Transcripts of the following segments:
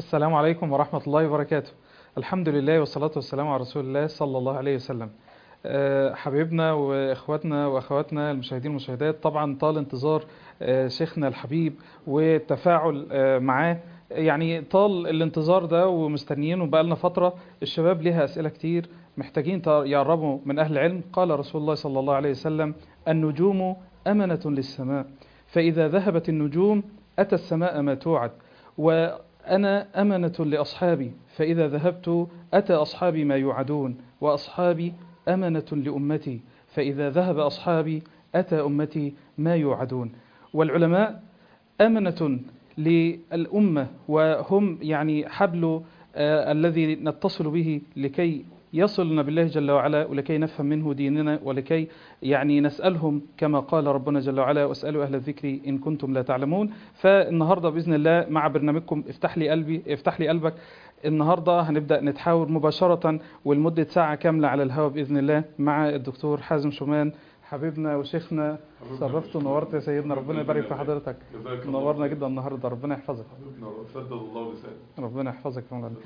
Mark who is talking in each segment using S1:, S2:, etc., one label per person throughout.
S1: السلام عليكم ورحمة الله وبركاته الحمد لله والصلاة والسلام على رسول الله صلى الله عليه وسلم أه، حبيبنا واخواتنا واخواتنا المشاهدين والمشاهدات طبعا طال انتظار أه، شيخنا الحبيب والتفاعل أه، معاه يعني طال الانتظار ده ومستنيينه بقالنا فترة الشباب ليها أسئلة كتير محتاجين يقربوا من أهل العلم قال رسول الله صلى الله عليه وسلم النجوم أمنة للسماء فإذا ذهبت النجوم أتى السماء ما توعد وأنا أمنة لأصحابي فإذا ذهبت أتى أصحابي ما يوعدون وأصحابي أمنة لأمتي فإذا ذهب أصحابي أتى أمتي ما يوعدون والعلماء أمنة للأمة وهم يعني حبل آه الذي نتصل به لكي يصلنا بالله جل وعلا ولكي نفهم منه ديننا ولكي يعني نسألهم كما قال ربنا جل وعلا واسألوا أهل الذكر إن كنتم لا تعلمون فالنهاردة بإذن الله مع برنامجكم افتح لي قلبي افتح لي قلبك النهاردة هنبدأ نتحاور مباشرة ولمدة ساعة كاملة على الهواء بإذن الله مع الدكتور حازم شومان حبيبنا وشيخنا شرفت ونورت يا سيدنا ربنا يبارك في حضرتك نورنا جدا النهارده ربنا يحفظك
S2: سدد الله لسانك
S1: ربنا يحفظك يا مولانا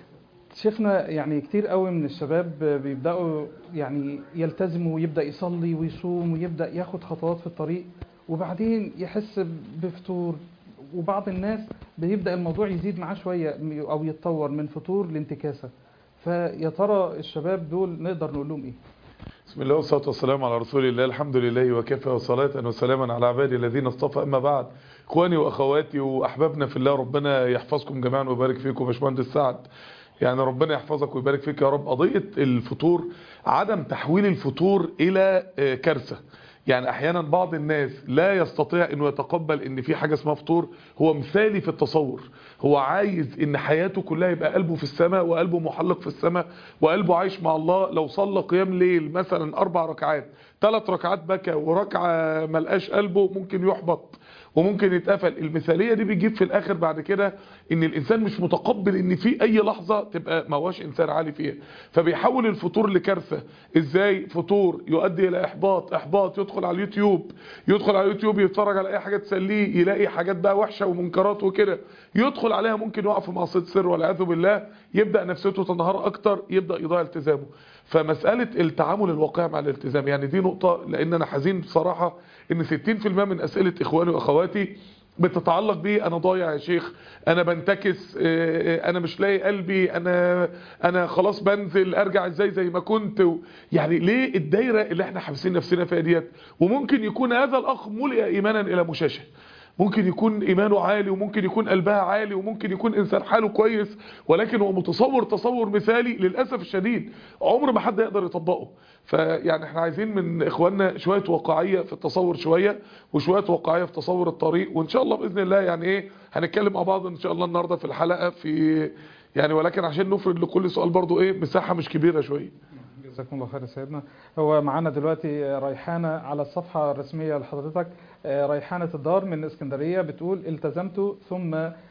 S1: شيخنا يعني كتير قوي من الشباب بيبداوا يعني يلتزموا ويبدا يصلي ويصوم ويبدا ياخد خطوات في الطريق وبعدين يحس بفتور وبعض الناس بيبدا الموضوع يزيد معاه شويه او يتطور من فتور لانتكاسه فيا ترى الشباب دول نقدر نقول لهم ايه
S2: بسم الله والصلاة والسلام على رسول الله الحمد لله وكفى وصلاة وسلاما على عبادي الذين اصطفى أما بعد إخواني وأخواتي وأحبابنا في الله ربنا يحفظكم جميعا ويبارك فيكم باشمهندس سعد يعني ربنا يحفظك ويبارك فيك يا رب قضية الفطور عدم تحويل الفطور إلى كارثة يعني احيانا بعض الناس لا يستطيع انه يتقبل ان في حاجة اسمها فطور هو مثالي في التصور هو عايز ان حياته كلها يبقى قلبه في السماء وقلبه محلق في السماء وقلبه عايش مع الله لو صلى قيام ليل مثلا اربع ركعات ثلاث ركعات بكى وركعة ملقاش قلبه ممكن يحبط وممكن يتقفل المثالية دي بيجيب في الاخر بعد كده ان الانسان مش متقبل ان في اي لحظة تبقى ما هوش انسان عالي فيها فبيحول الفطور لكارثة ازاي فطور يؤدي الى احباط احباط يدخل على اليوتيوب يدخل على اليوتيوب يتفرج على اي حاجة تسليه يلاقي حاجات بقى وحشة ومنكرات وكده يدخل عليها ممكن يقع في معصية سر والعياذ بالله يبدأ نفسيته تنهار اكتر يبدأ يضيع التزامه فمسألة التعامل الواقعي مع الالتزام يعني دي نقطة لان انا حزين بصراحة ان 60% من اسئلة اخواني واخواتي بتتعلق بيه انا ضايع يا شيخ انا بنتكس انا مش لاقي قلبي انا انا خلاص بنزل ارجع ازاي زي ما كنت و... يعني ليه الدايره اللي احنا حابسين نفسنا فيها ديت وممكن يكون هذا الاخ ملئ ايمانا الى مشاشه ممكن يكون ايمانه عالي وممكن يكون قلبها عالي وممكن يكون انسان حاله كويس ولكن هو متصور تصور مثالي للاسف الشديد عمر ما حد يقدر يطبقه فيعني احنا عايزين من اخواننا شويه واقعيه في التصور شويه وشويه واقعيه في تصور الطريق وان شاء الله باذن الله يعني ايه هنتكلم مع بعض ان شاء الله النهارده في الحلقه في يعني ولكن عشان نفرد لكل سؤال برضو ايه مساحه مش كبيره شويه
S1: جزاكم الله خير يا سيدنا هو معانا دلوقتي ريحانة على الصفحة الرسمية لحضرتك ريحانة الدار من اسكندرية بتقول التزمت ثم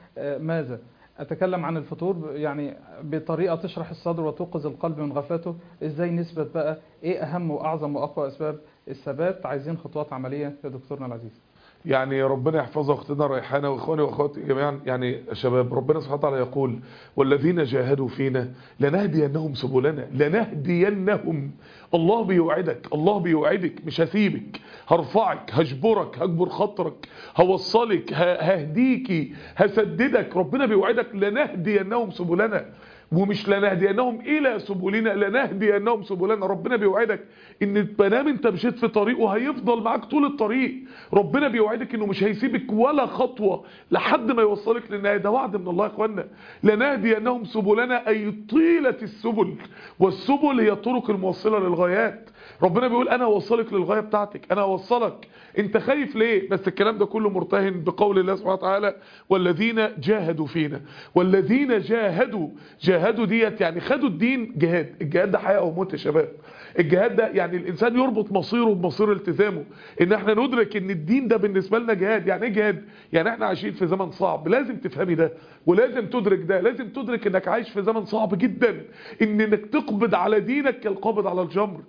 S1: ماذا أتكلم عن الفطور يعني بطريقة تشرح الصدر وتوقظ القلب من غفلته إزاي نثبت بقى إيه أهم وأعظم وأقوى أسباب الثبات عايزين خطوات عملية يا دكتورنا العزيز
S2: يعني ربنا يحفظ اختنا ريحانه واخواني واخواتي جميعا يعني شباب ربنا سبحانه وتعالى يقول والذين جاهدوا فينا لنهدينهم سبلنا لنهدينهم الله بيوعدك الله بيوعدك مش هسيبك هرفعك هجبرك هجبر خاطرك هوصلك ههديكي هسددك ربنا بيوعدك لنهدينهم سبلنا ومش لنهدينهم الى سبلنا لنهدينهم سبلنا ربنا بيوعدك ان بنام انت مشيت في طريقه هيفضل معاك طول الطريق ربنا بيوعدك انه مش هيسيبك ولا خطوة لحد ما يوصلك للنهايه ده وعد من الله يا اخوانا لنهدينهم سبلنا اي طيلة السبل والسبل هي الطرق الموصلة للغايات ربنا بيقول انا اوصلك للغايه بتاعتك انا اوصلك انت خايف ليه بس الكلام ده كله مرتهن بقول الله سبحانه وتعالى والذين جاهدوا فينا والذين جاهدوا جاهدوا ديت يعني خدوا الدين جهاد الجهاد ده حياه او موت يا شباب الجهاد ده يعني الانسان يربط مصيره بمصير التزامه ان احنا ندرك ان الدين ده بالنسبه لنا جهاد يعني ايه جهاد يعني احنا عايشين في زمن صعب لازم تفهمي ده ولازم تدرك ده لازم تدرك انك عايش في زمن صعب جدا ان انك تقبض على دينك كالقابض على الجمر انك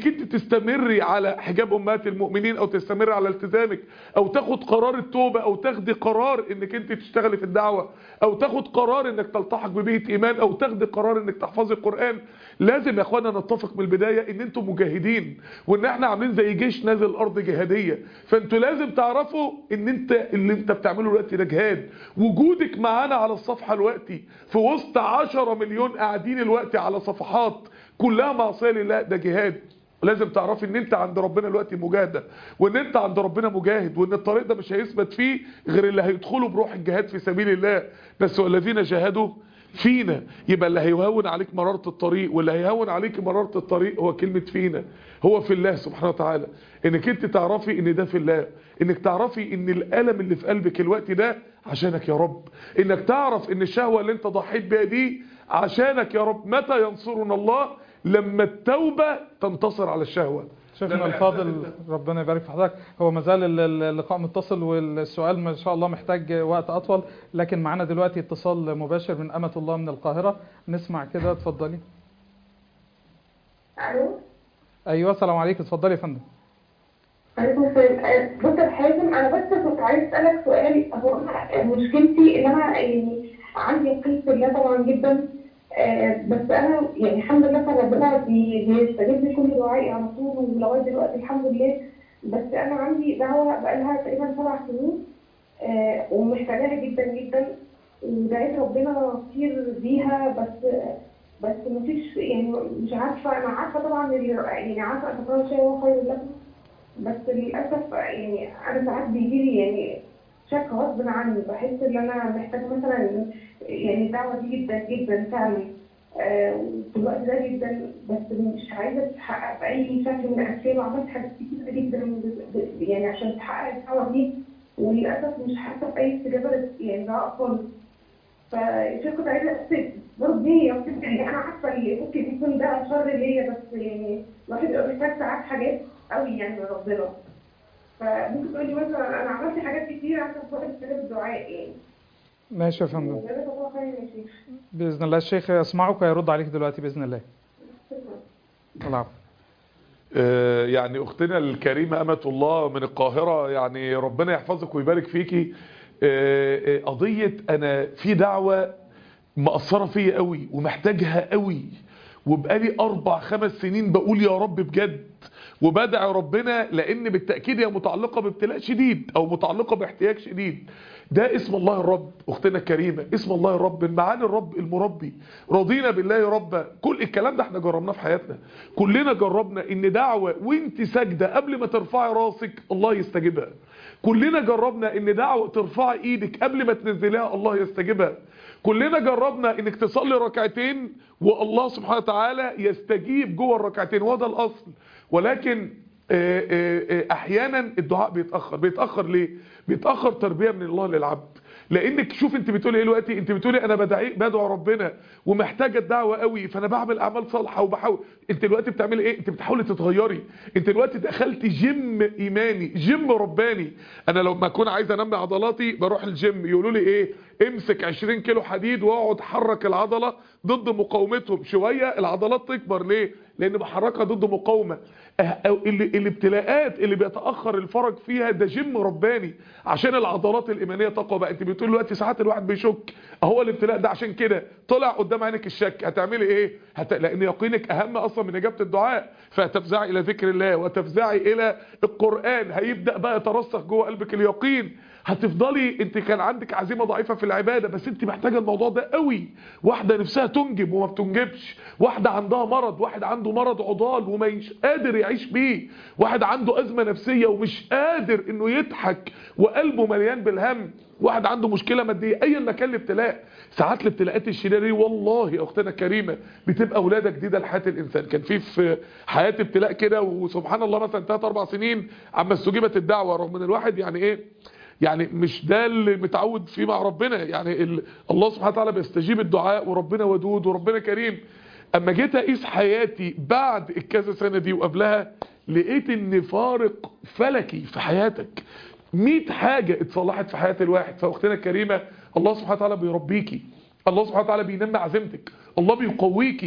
S2: انك انت تستمري على حجاب امهات المؤمنين او تستمري على التزامك او تاخد قرار التوبة او تاخدي قرار انك انت تشتغلي في الدعوة او تاخد قرار انك تلتحق ببيت ايمان او تاخدي قرار انك تحفظي القرآن لازم يا اخوانا نتفق من البداية ان انتم مجاهدين وان احنا عاملين زي جيش نازل الارض جهادية فانتوا لازم تعرفوا ان انت اللي انت بتعمله دلوقتي ده جهاد وجودك معانا على الصفحة دلوقتي في وسط 10 مليون قاعدين دلوقتي على صفحات كلها معصية لله ده جهاد لازم تعرفي ان انت عند ربنا دلوقتي مجاهده وان انت عند ربنا مجاهد وان الطريق ده مش هيثبت فيه غير اللي هيدخلوا بروح الجهاد في سبيل الله بس والذين جاهدوا فينا يبقى اللي هيهون عليك مرارة الطريق واللي هيهون عليك مرارة الطريق هو كلمة فينا هو في الله سبحانه وتعالى انك انت تعرفي ان ده في الله انك تعرفي ان الالم اللي في قلبك الوقت ده عشانك يا رب انك تعرف ان الشهوة اللي انت ضحيت بيها دي عشانك يا رب متى ينصرنا الله لما التوبة تنتصر على الشهوة
S1: شيخنا الفاضل ربنا يبارك في حضرتك هو ما زال اللقاء متصل والسؤال ما شاء الله محتاج وقت اطول لكن معانا دلوقتي اتصال مباشر من امة الله من القاهرة نسمع كده اتفضلي
S3: الو
S1: ايوه السلام عليكم اتفضلي يا فندم
S3: عليكم السلام دكتور حازم انا بس كنت عايز اسالك سؤال هو أنا مشكلتي ان انا يعني عندي يقين في الله طبعا جدا آه، بس انا يعني الحمد لله كان ربنا بي- بيستجيب لي كل دعائي على طول ولغايه دلوقتي الحمد لله بس انا عندي دعوه بقالها تقريبا سبع سنين آه، ومحتاجاها جدا جدا ودعيت ربنا كتير بيها بس بس مفيش يعني مش عارفه انا عارفه طبعا اللي يعني عارفه ان كل شيء هو خير لكم بس للاسف يعني انا ساعات بيجيلي يعني شك غصب عني بحس ان انا محتاجه مثلا يعني الدعوه دي جدا جدا فعلا آه، وفي الوقت ده جدا بس مش عايزه تتحقق باي شكل من الاشكال وعملت حاجات كتير جدا ب- ب- يعني عشان تحقق الدعوه دي وللاسف مش حاسه باي استجابه لل- يعني دعاء خالص فالشيخ كنت عايزه اسال برضه دي يعني انا عارفه اللي ممكن يكون ده شر ليا بس يعني الواحد بيبقى محتاج ساعات حاجات قوي يعني من ربنا فممكن تقول لي مثلا انا عملت حاجات كتير عشان خاطر استجاب الدعاء يعني
S1: ماشي يا فندم
S3: وجزاك الله خير يا شيخ
S1: باذن الله الشيخ يسمعك ويرد عليك دلوقتي باذن الله
S3: شكرا
S1: العفو
S2: آه، يعني اختنا الكريمة أمة الله من القاهرة يعني ربنا يحفظك ويبارك فيكي آه، آه، قضية أنا في دعوة مأثرة فيا قوي ومحتاجها قوي وبقالي أربع خمس سنين بقول يا رب بجد وبدعي ربنا لأن بالتأكيد هي متعلقة بابتلاء شديد أو متعلقة باحتياج شديد ده اسم الله الرب اختنا الكريمة اسم الله الرب من معاني الرب المربي رضينا بالله ربا كل الكلام ده احنا جربناه في حياتنا كلنا جربنا ان دعوة وانت ساجدة قبل ما ترفعي راسك الله يستجيبها كلنا جربنا ان دعوة ترفعي ايدك قبل ما تنزليها الله يستجيبها كلنا جربنا انك تصلي ركعتين والله سبحانه وتعالى يستجيب جوه الركعتين وده الاصل ولكن آه، آه، آه، احيانا الدعاء بيتاخر بيتاخر ليه بيتاخر تربيه من الله للعبد لانك شوف انت بتقولي ايه دلوقتي انت بتقولي انا بدعي بدعو ربنا ومحتاجه الدعوه قوي فانا بعمل اعمال صالحه وبحاول انت دلوقتي بتعملي ايه انت بتحاولي تتغيري انت دلوقتي دخلتي جيم ايماني جيم رباني انا لما اكون عايز انمي عضلاتي بروح الجيم يقولوا لي ايه امسك 20 كيلو حديد واقعد حرك العضله ضد مقاومتهم شويه العضلات تكبر ليه لان بحركها ضد مقاومه أه- أو اللي الابتلاءات اللي بيتاخر الفرج فيها ده جيم رباني عشان العضلات الايمانيه تقوى بقى انت بتقول دلوقتي ساعات الواحد بيشك اهو الابتلاء ده عشان كده طلع قدام عينك الشك هتعملي ايه هت... لان يقينك اهم اصلا من اجابه الدعاء فتفزعي الى ذكر الله وتفزعي الى القران هيبدا بقى يترسخ جوه قلبك اليقين هتفضلي انت كان عندك عزيمه ضعيفه في العباده بس انت محتاجه الموضوع ده قوي واحده نفسها تنجب وما بتنجبش واحده عندها مرض واحد عنده مرض عضال ومش قادر يعيش بيه واحد عنده ازمه نفسيه ومش قادر انه يضحك وقلبه مليان بالهم واحد عنده مشكله ماديه ايا ما كان الابتلاء ساعات الابتلاءات الشديده دي والله يا اختنا الكريمه بتبقى ولاده جديده لحياه الانسان كان في في حياتي ابتلاء كده وسبحان الله مثلا 3 4 سنين عما استجيبت الدعوه رغم ان الواحد يعني ايه يعني مش ده اللي متعود فيه مع ربنا يعني ال... الله سبحانه وتعالى بيستجيب الدعاء وربنا ودود وربنا كريم اما جيت اقيس حياتي بعد الكذا سنه دي وقبلها لقيت ان فارق فلكي في حياتك 100 حاجه اتصلحت في حياه الواحد فاختنا الكريمه الله سبحانه وتعالى بيربيكي الله سبحانه وتعالى بينمي عزيمتك الله بيقويكي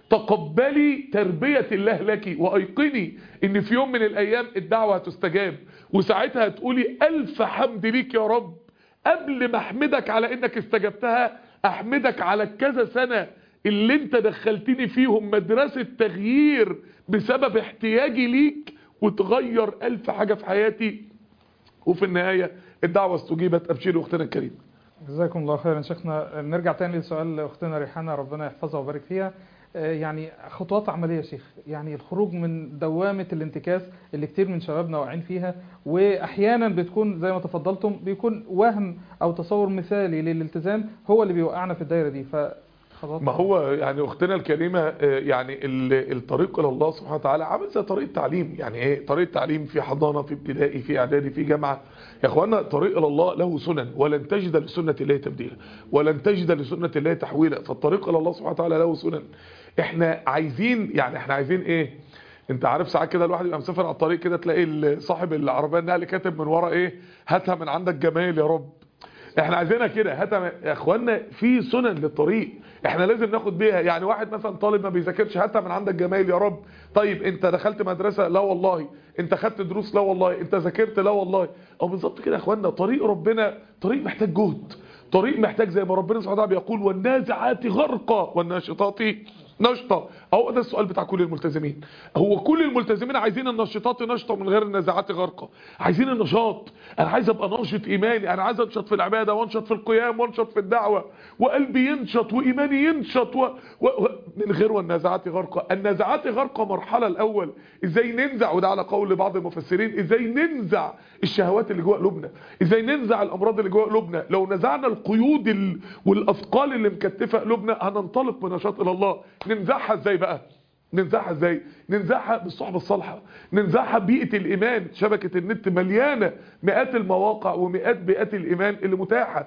S2: تقبلي تربية الله لك وأيقني ان في يوم من الايام الدعوة هتستجاب وساعتها هتقولي الف حمد ليك يا رب قبل ما احمدك على انك استجبتها احمدك على كذا سنة اللي انت دخلتني فيهم مدرسة تغيير بسبب احتياجي ليك وتغير الف حاجة في حياتي وفي النهاية الدعوة استجيبت ابشري اختنا الكريمة
S1: جزاكم الله خيرا شيخنا نرجع تاني لسؤال اختنا ريحانه ربنا يحفظها ويبارك فيها آه، يعني خطوات عمليه يا شيخ يعني الخروج من دوامه الانتكاس اللي كتير من شبابنا واقعين فيها واحيانا بتكون زي ما تفضلتم بيكون وهم او تصور مثالي للالتزام هو اللي بيوقعنا في الدايره دي فخطوات
S2: ما هو يعني اختنا الكريمة آه، يعني ال- الطريق الى الله سبحانه وتعالى عامل زي طريق تعليم يعني ايه طريق تعليم في حضانة في ابتدائي في اعدادي في جامعة يا اخوانا طريق الى الله له سنن ولن تجد لسنة الله تبديلا ولن تجد لسنة الله تحويلا فالطريق الى الله سبحانه وتعالى له سنن احنا عايزين يعني احنا عايزين ايه انت عارف ساعات كده الواحد يبقى مسافر على الطريق كده تلاقي ال- صاحب العربيه النقل كاتب من ورا ايه هاتها من عندك جمال يا رب احنا عايزينها كده هاتها من- يا اخوانا في سنن للطريق احنا لازم ناخد بيها يعني واحد مثلا طالب ما بيذاكرش هاتها من عندك جمال يا رب طيب انت دخلت مدرسه لا والله انت خدت دروس لا والله انت ذاكرت لا والله او بالظبط كده يا اخوانا طريق ربنا طريق محتاج جهد طريق محتاج زي ما ربنا سبحانه وتعالى بيقول والنازعات غرقا والناشطات نشطة اهو ده السؤال بتاع كل الملتزمين هو كل الملتزمين عايزين النشطات نشطة من غير النزاعات غرقة عايزين النشاط انا عايز ابقى ناشط ايماني انا عايز انشط في العبادة وانشط في القيام وانشط في الدعوة وقلبي ينشط وايماني ينشط و... و... و... من غير والنزاعات غرقة النزاعات غرقة مرحلة الاول ازاي ننزع وده على قول بعض المفسرين ازاي ننزع الشهوات اللي جوه قلوبنا ازاي ننزع الامراض اللي جوه قلوبنا لو نزعنا القيود ال... والاثقال اللي مكتفه قلوبنا هننطلق بنشاط الى الله ننزعها ازاي بقى ننزعها ازاي ننزعها بالصحبه الصالحه ننزعها بيئه الايمان شبكه النت مليانه مئات المواقع ومئات بيئات الايمان اللي متاحه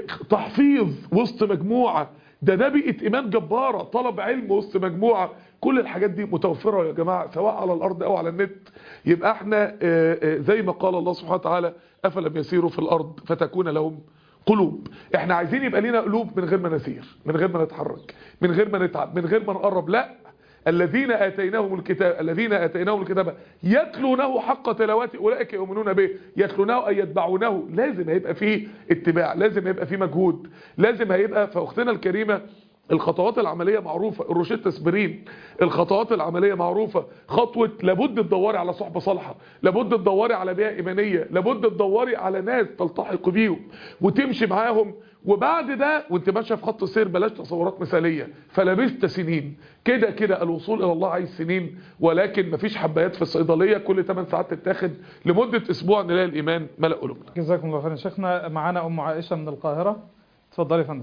S2: تحفيظ وسط مجموعه ده ده بيئه ايمان جباره طلب علم وسط مجموعه كل الحاجات دي متوفره يا جماعه سواء على الارض او على النت يبقى احنا آه، آه، زي ما قال الله سبحانه وتعالى افلم يسيروا في الارض فتكون لهم قلوب احنا عايزين يبقى لينا قلوب من غير ما نسير من غير ما نتحرك من غير ما نتعب من غير ما نقرب لا الذين اتيناهم الكتاب الذين اتيناهم الكتاب يتلونه حق تلاوته اولئك يؤمنون به يتلونه اي يتبعونه لازم هيبقى فيه اتباع لازم هيبقى فيه مجهود لازم هيبقى فاختنا الكريمه الخطوات العملية معروفة الروشتة اسبرين الخطوات العملية معروفة خطوة لابد تدوري على صحبة صالحة لابد تدوري على بيئة إيمانية لابد تدوري على ناس تلتحق بيهم وتمشي معاهم وبعد ده وانت ماشيه في خط السير بلاش تصورات مثالية فلبست سنين كده كده الوصول إلى الله عايز سنين ولكن مفيش حبايات في الصيدلية كل 8 ساعات تتاخد لمدة أسبوع نلاقي الإيمان ملأ قلوبنا
S1: جزاكم الله خيرا شيخنا معانا ام عائشه من القاهره اتفضلي يا فندم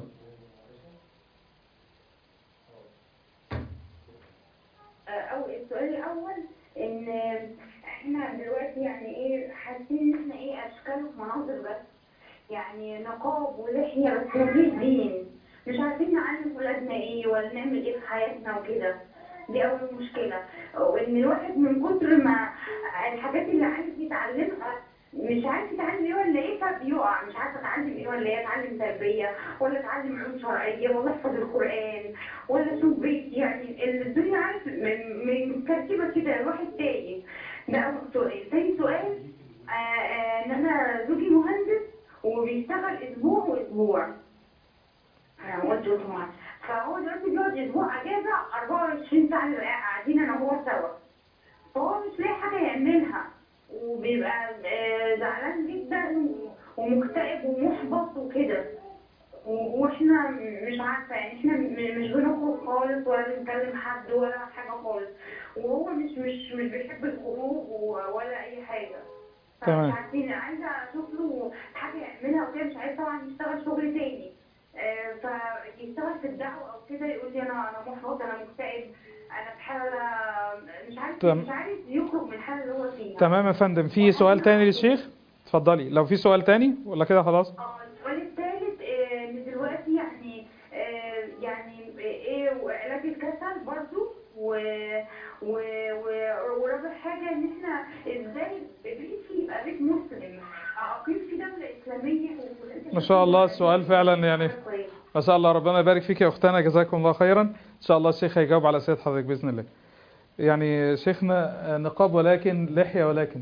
S4: أو السؤال الأول إن إحنا دلوقتي يعني إيه حاسين إن إحنا إيه أشكال ومناظر بس يعني نقاب ولحية بس مفيش دين مش عارفين نعلم ولادنا إيه ولا نعمل إيه في حياتنا وكده دي أول مشكلة وإن الواحد من كتر ما الحاجات اللي عايز يتعلمها مش عارف يتعلم ايه ولا ايه فبيقع مش عارفه اتعلم ايه ولا ايه اتعلم تربيه ولا اتعلم علوم شرعيه ولا احفظ القران ولا اشوف بيت يعني الدنيا عارف من من تركيبه كده الواحد تايه ده اول سؤال تاني سؤال آه آه ان انا زوجي مهندس وبيشتغل اسبوع واسبوع انا ما قلتش قلت معاه فهو دلوقتي بيقعد اسبوع اجازه 24 ساعه نبقى قاعدين انا وهو سوا فهو مش لاقي حاجه يعملها وبيبقى آه، زعلان جدا و- ومكتئب ومحبط وكده و- واحنا مش عارفه يعني احنا م- مش بنخرج خالص ولا بنكلم حد ولا حاجه خالص وهو مش مش مش بيحب الخروج و- ولا اي حاجه
S1: تمام.
S4: فمش عارفين عايزه اشوف له حاجه يعملها وكده مش عايز طبعا يشتغل شغل تاني آه، فيشتغل في الدعوه او كده يقول لي انا انا محبط انا مكتئب انا في حاله مش عارف
S1: تمام.
S4: مش عارف يخرج من الحاله اللي هو فيها
S1: تمام يا فندم في سؤال تاني للشيخ اتفضلي لو في سؤال تاني ولا كده خلاص
S4: اه السؤال الثالث آه، ان دلوقتي يعني آه، يعني آه، ايه وعلاج الكسل برضو و و و- ورابع حاجه ان احنا ازاي بيتي يبقى بيت مسلم اقيم في دوله اسلاميه
S1: ما شاء الله السؤال فعلا يعني ما شاء الله ربنا يبارك فيك يا اختنا جزاكم الله خيرا ان شاء الله الشيخ هيجاوب على اسئله حضرتك باذن الله يعني شيخنا نقاب ولكن لحيه ولكن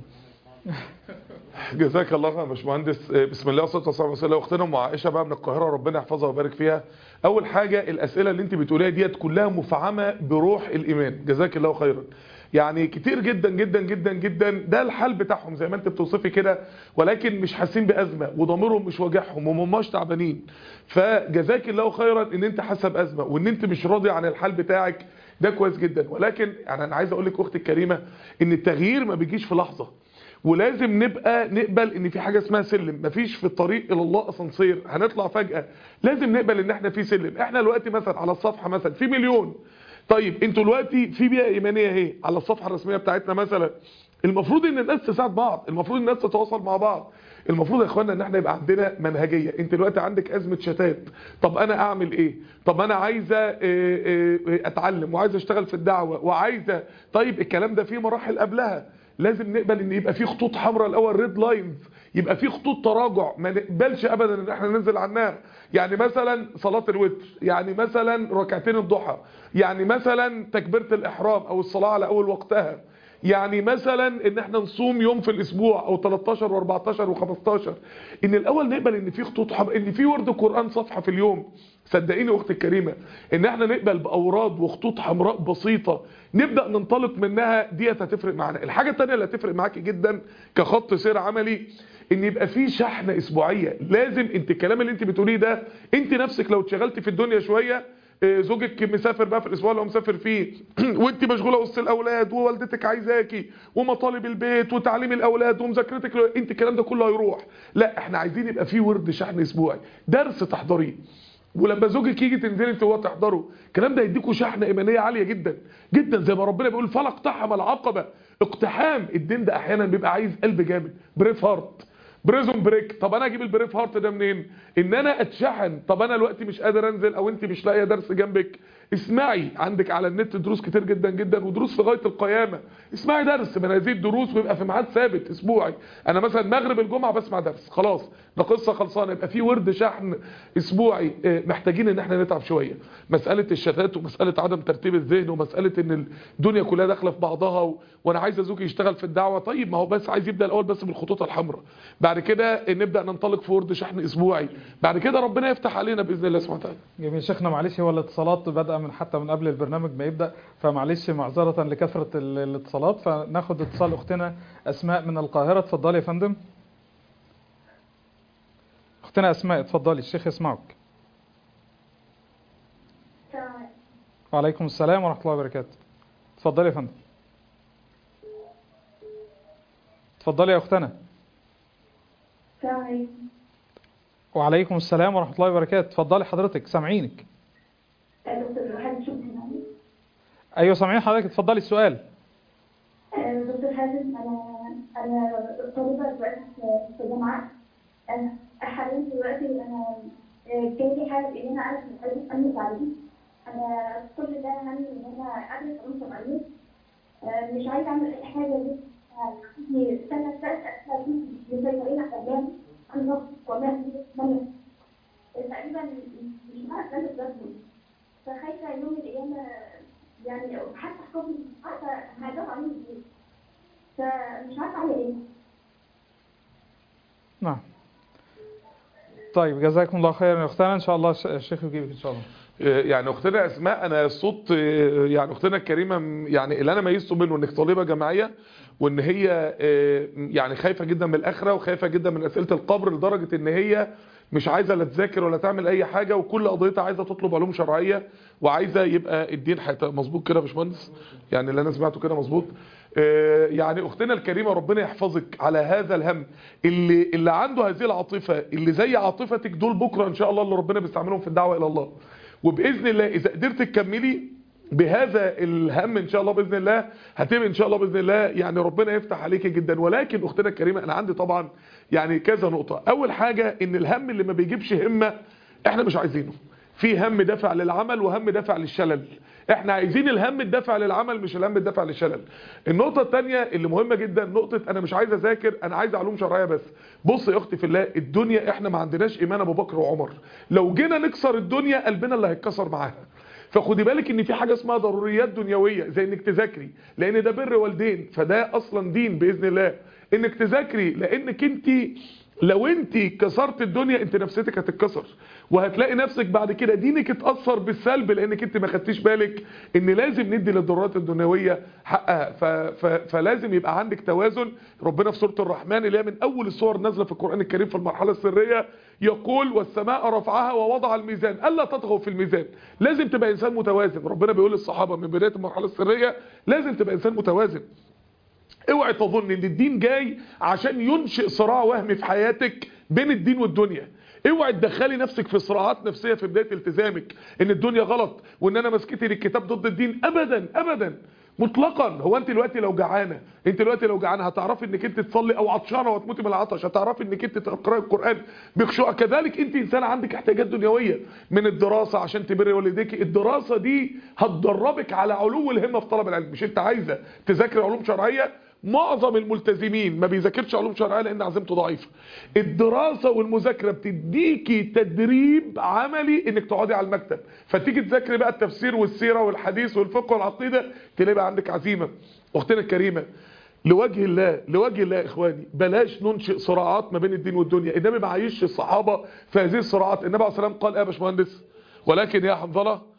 S2: جزاك الله خير يا باشمهندس آه، بسم الله والصلاه والسلام على رسول الله اختنا ام عائشه بقى من القاهره ربنا يحفظها ويبارك فيها اول حاجه الاسئله اللي انت بتقوليها ديت كلها مفعمه بروح الايمان جزاك الله خيرا يعني كتير جدا جدا جدا جدا ده الحال بتاعهم زي ما انت بتوصفي كده ولكن مش حاسين بازمه وضميرهم مش واجعهم ومهماش تعبانين فجزاك الله خيرا ان انت حاسه بازمه وان انت مش راضي عن الحال بتاعك ده كويس جدا ولكن يعني انا عايز اقول لك اختي الكريمه ان التغيير ما بيجيش في لحظه ولازم نبقى نقبل ان في حاجه اسمها سلم مفيش في الطريق الى الله اسانسير هنطلع فجاه لازم نقبل ان احنا في سلم احنا دلوقتي مثلا على الصفحه مثلا في مليون طيب انتوا دلوقتي في بيئه ايمانيه اهي على الصفحه الرسميه بتاعتنا مثلا المفروض ان الناس تساعد بعض المفروض الناس تتواصل مع بعض المفروض يا اخوانا ان احنا يبقى عندنا منهجيه انت دلوقتي عندك ازمه شتات طب انا اعمل ايه طب انا عايزه اه، اه، اه، اتعلم وعايزه اشتغل في الدعوه وعايزه طيب الكلام ده فيه مراحل قبلها لازم نقبل ان يبقى في خطوط حمراء الاول ريد لاينز يبقى في خطوط تراجع ما نقبلش ابدا ان احنا ننزل عنها يعني مثلا صلاه الوتر يعني مثلا ركعتين الضحى يعني مثلا تكبيره الاحرام او الصلاه على اول وقتها يعني مثلا ان احنا نصوم يوم في الاسبوع او 13 و14 و15 ان الاول نقبل ان في خطوط حمراء ان في ورد قران صفحه في اليوم صدقيني اختي الكريمه ان احنا نقبل باوراد وخطوط حمراء بسيطه نبدا ننطلق منها ديت هتفرق معانا الحاجه الثانيه اللي هتفرق معاكي جدا كخط سير عملي ان يبقى في شحنه اسبوعيه لازم انت الكلام اللي انت بتقوليه ده انت نفسك لو اتشغلتي في الدنيا شويه آه، زوجك مسافر بقى في الاسبوع اللي هو مسافر فيه وانت مشغوله وسط الاولاد ووالدتك عايزاكي ومطالب البيت وتعليم الاولاد ومذاكرتك ل- انت الكلام ده كله هيروح لا احنا عايزين يبقى في ورد شحن اسبوعي درس تحضريه ولما زوجك يجي تنزلي انت وهو تحضره الكلام ده يديكوا شحنه ايمانيه عاليه جدا جدا زي ما ربنا بيقول فلا اقتحم العقبه اقتحام الدين ده احيانا بيبقى عايز قلب جامد بريف هارت بريزون بريك طب انا اجيب البريف هارت ده منين ان انا اتشحن طب انا دلوقتي مش قادر انزل او انت مش لاقيه درس جنبك اسمعي عندك على النت دروس كتير جدا جدا ودروس في غايه القيامه اسمعي درس من هذه الدروس ويبقى في ميعاد ثابت اسبوعي انا مثلا مغرب الجمعه بسمع درس خلاص ده قصه خلصانه يبقى في ورد شحن اسبوعي اه، محتاجين ان احنا نتعب شويه مساله الشتات ومساله عدم ترتيب الذهن ومساله ان الدنيا كلها داخله في بعضها و... وانا عايز زوجي يشتغل في الدعوه طيب ما هو بس عايز يبدا الاول بس بالخطوط الحمراء بعد كده نبدا ننطلق في ورد شحن اسبوعي بعد كده ربنا يفتح علينا باذن الله سبحانه وتعالى
S1: جميل شيخنا معلش هو الاتصالات بدأ من حتى من قبل البرنامج ما يبدأ فمعلش معذرة لكثرة ال- الاتصالات فناخد اتصال أختنا أسماء من القاهرة اتفضلي يا فندم أختنا أسماء اتفضلي الشيخ يسمعك وعليكم السلام ورحمة الله وبركاته اتفضلي يا فندم اتفضلي يا أختنا وعليكم السلام ورحمة الله وبركاته اتفضلي حضرتك سامعينك
S4: دكتور حازم شكرا
S1: أيوة سامعين حضرتك اتفضلي السؤال
S4: دكتور حازم انا انا طالبه دلوقتي في- في جامعه انا حاليا دلوقتي انا جاي حابب ان انا اعرف عايزه امن تعليم انا كل ده همي ان انا ادرس علوم طبيعيه آه، مش عايزه اعمل اي حاجه دي عندي سنه ثالثه مزينين حاجات انا نقص كمان تقريبا مش عارفه انا بجد فخايفه يوم من الايام يعني حتى حكم عارفه هجاوب عليه ازاي فمش عارفه اعمل ايه
S1: نعم طيب جزاكم الله خيرا يا اختنا ان شاء الله الش- الشيخ يجيبك ان شاء الله
S2: يعني اختنا اسماء انا الصوت آه، يعني اختنا الكريمه م- يعني اللي انا ميزته منه انك طالبه جامعيه وان هي آه، يعني خايفه جدا من الاخره وخايفه جدا من اسئله القبر لدرجه ان هي مش عايزه لا تذاكر ولا تعمل اي حاجه وكل قضيتها عايزه تطلب علوم شرعيه وعايزه يبقى الدين حياتها مظبوط كده يا باشمهندس يعني اللي انا سمعته كده مظبوط آه، يعني اختنا الكريمه ربنا يحفظك على هذا الهم اللي اللي عنده هذه العاطفه اللي زي عاطفتك دول بكره ان شاء الله اللي ربنا بيستعملهم في الدعوه الى الله وباذن الله اذا قدرت تكملي بهذا الهم ان شاء الله باذن الله هتبقى ان شاء الله باذن الله يعني ربنا يفتح عليك جدا ولكن اختنا الكريمه انا عندي طبعا يعني كذا نقطه اول حاجه ان الهم اللي ما بيجيبش همه احنا مش عايزينه في هم دافع للعمل وهم دافع للشلل احنا عايزين الهم الدافع للعمل مش الهم الدافع للشلل النقطه الثانيه اللي مهمه جدا نقطه انا مش عايز اذاكر انا عايز علوم شرعيه بس بص يا اختي في الله الدنيا احنا ما عندناش ايمان ابو بكر وعمر لو جينا نكسر الدنيا قلبنا اللي هيتكسر معاها فخدي بالك ان في حاجه اسمها ضروريات دنيويه زي انك تذاكري لان ده بر والدين فده اصلا دين باذن الله انك تذاكري لانك انت لو انت كسرت الدنيا انت نفسيتك هتتكسر وهتلاقي نفسك بعد كده دينك اتاثر بالسلب لانك انت ما خدتيش بالك ان لازم ندي للضرورات الدنيويه حقها ف... ف... فلازم يبقى عندك توازن ربنا في سوره الرحمن اللي هي من اول السور نازله في القران الكريم في المرحله السريه يقول والسماء رفعها ووضع الميزان الا تطغوا في الميزان لازم تبقى انسان متوازن ربنا بيقول للصحابه من بدايه المرحله السريه لازم تبقى انسان متوازن اوعي تظن ان الدين جاي عشان ينشئ صراع وهمي في حياتك بين الدين والدنيا اوعي تدخلي نفسك في صراعات نفسيه في بدايه التزامك ان الدنيا غلط وان انا مسكتي للكتاب ضد الدين ابدا ابدا مطلقا هو انت دلوقتي لو جعانه انت دلوقتي لو جعانه هتعرفي انك انت تصلي او عطشانه وتموتي من العطش هتعرفي انك انت تقراي القران بخشوع كذلك انت انسان عندك احتياجات دنيويه من الدراسه عشان تبري والديك الدراسه دي هتدربك على علو الهمه في طلب العلم مش انت عايزه تذاكري علوم شرعيه معظم الملتزمين ما بيذاكرش علوم شرعيه لان عزيمته ضعيفه الدراسه والمذاكره بتديكي تدريب عملي انك تقعدي على المكتب فتيجي تذاكري بقى التفسير والسيره والحديث والفقه والعقيده تلاقي بقى عندك عزيمه اختنا الكريمه لوجه الله لوجه الله يا اخواني بلاش ننشئ صراعات ما بين الدين والدنيا النبي ما عايش الصحابه في هذه الصراعات النبي عليه الصلاه والسلام قال ايه يا باشمهندس ولكن يا حنظله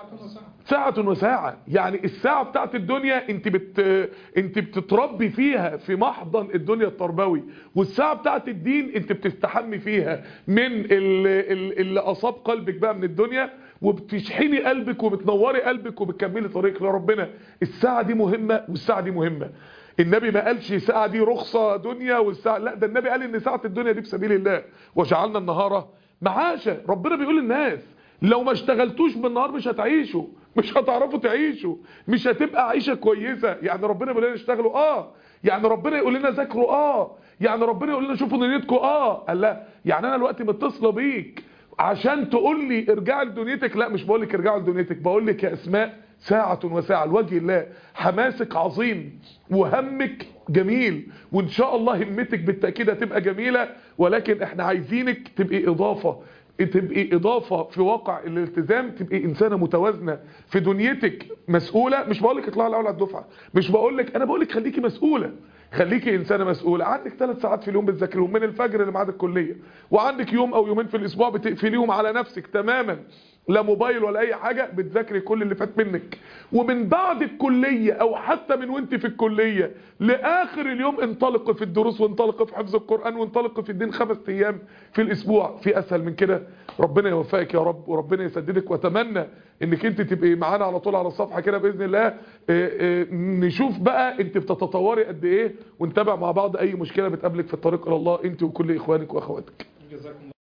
S2: ساعة وساعة يعني الساعة بتاعت الدنيا انت بت انت بتتربي فيها في محضن الدنيا التربوي والساعة بتاعت الدين انت بتستحمي فيها من اللي, اللي اصاب قلبك بقى من الدنيا وبتشحني قلبك وبتنوري قلبك وبتكملي طريقك لربنا الساعة دي مهمة والساعة دي مهمة النبي ما قالش ساعة دي رخصة دنيا والساعة لا ده النبي قال ان ساعة الدنيا دي في سبيل الله وجعلنا النهار معاشا ربنا بيقول للناس لو ما اشتغلتوش بالنهار مش هتعيشوا مش هتعرفوا تعيشوا مش هتبقى عيشه كويسه يعني ربنا بيقول لنا اشتغلوا اه يعني ربنا يقول لنا ذاكروا اه يعني ربنا يقول لنا شوفوا دنيتكم اه قال لا يعني انا دلوقتي متصله بيك عشان تقول لي ارجعي لدنيتك لا مش بقول لك ارجعوا لدنيتك بقول لك يا اسماء ساعة وساعة لوجه الله حماسك عظيم وهمك جميل وان شاء الله همتك بالتأكيد هتبقى جميلة ولكن احنا عايزينك تبقي اضافة تبقي اضافة في واقع الالتزام تبقي انسانة متوازنة في دنيتك مسؤولة مش بقولك اطلعي الاول على الدفعة مش بقولك انا بقولك خليكي مسؤولة خليكي انسانة مسؤولة عندك ثلاث ساعات في اليوم بتذاكريهم من الفجر لميعاد الكلية وعندك يوم او يومين في الاسبوع بتقفليهم على نفسك تماما لا موبايل ولا اي حاجة بتذاكري كل اللي فات منك ومن بعد الكلية او حتى من وانت في الكلية لاخر اليوم انطلقي في الدروس وانطلقي في حفظ القرآن وانطلقي في الدين خمس ايام في الاسبوع في اسهل من كده ربنا يوفقك يا رب وربنا يسددك واتمنى انك انت تبقي معانا على طول على الصفحة كده باذن الله اه اه نشوف بقى انت بتتطوري قد ايه ونتابع مع بعض اي مشكلة بتقابلك في الطريق الى الله انت وكل اخوانك واخواتك
S1: جزاكم الله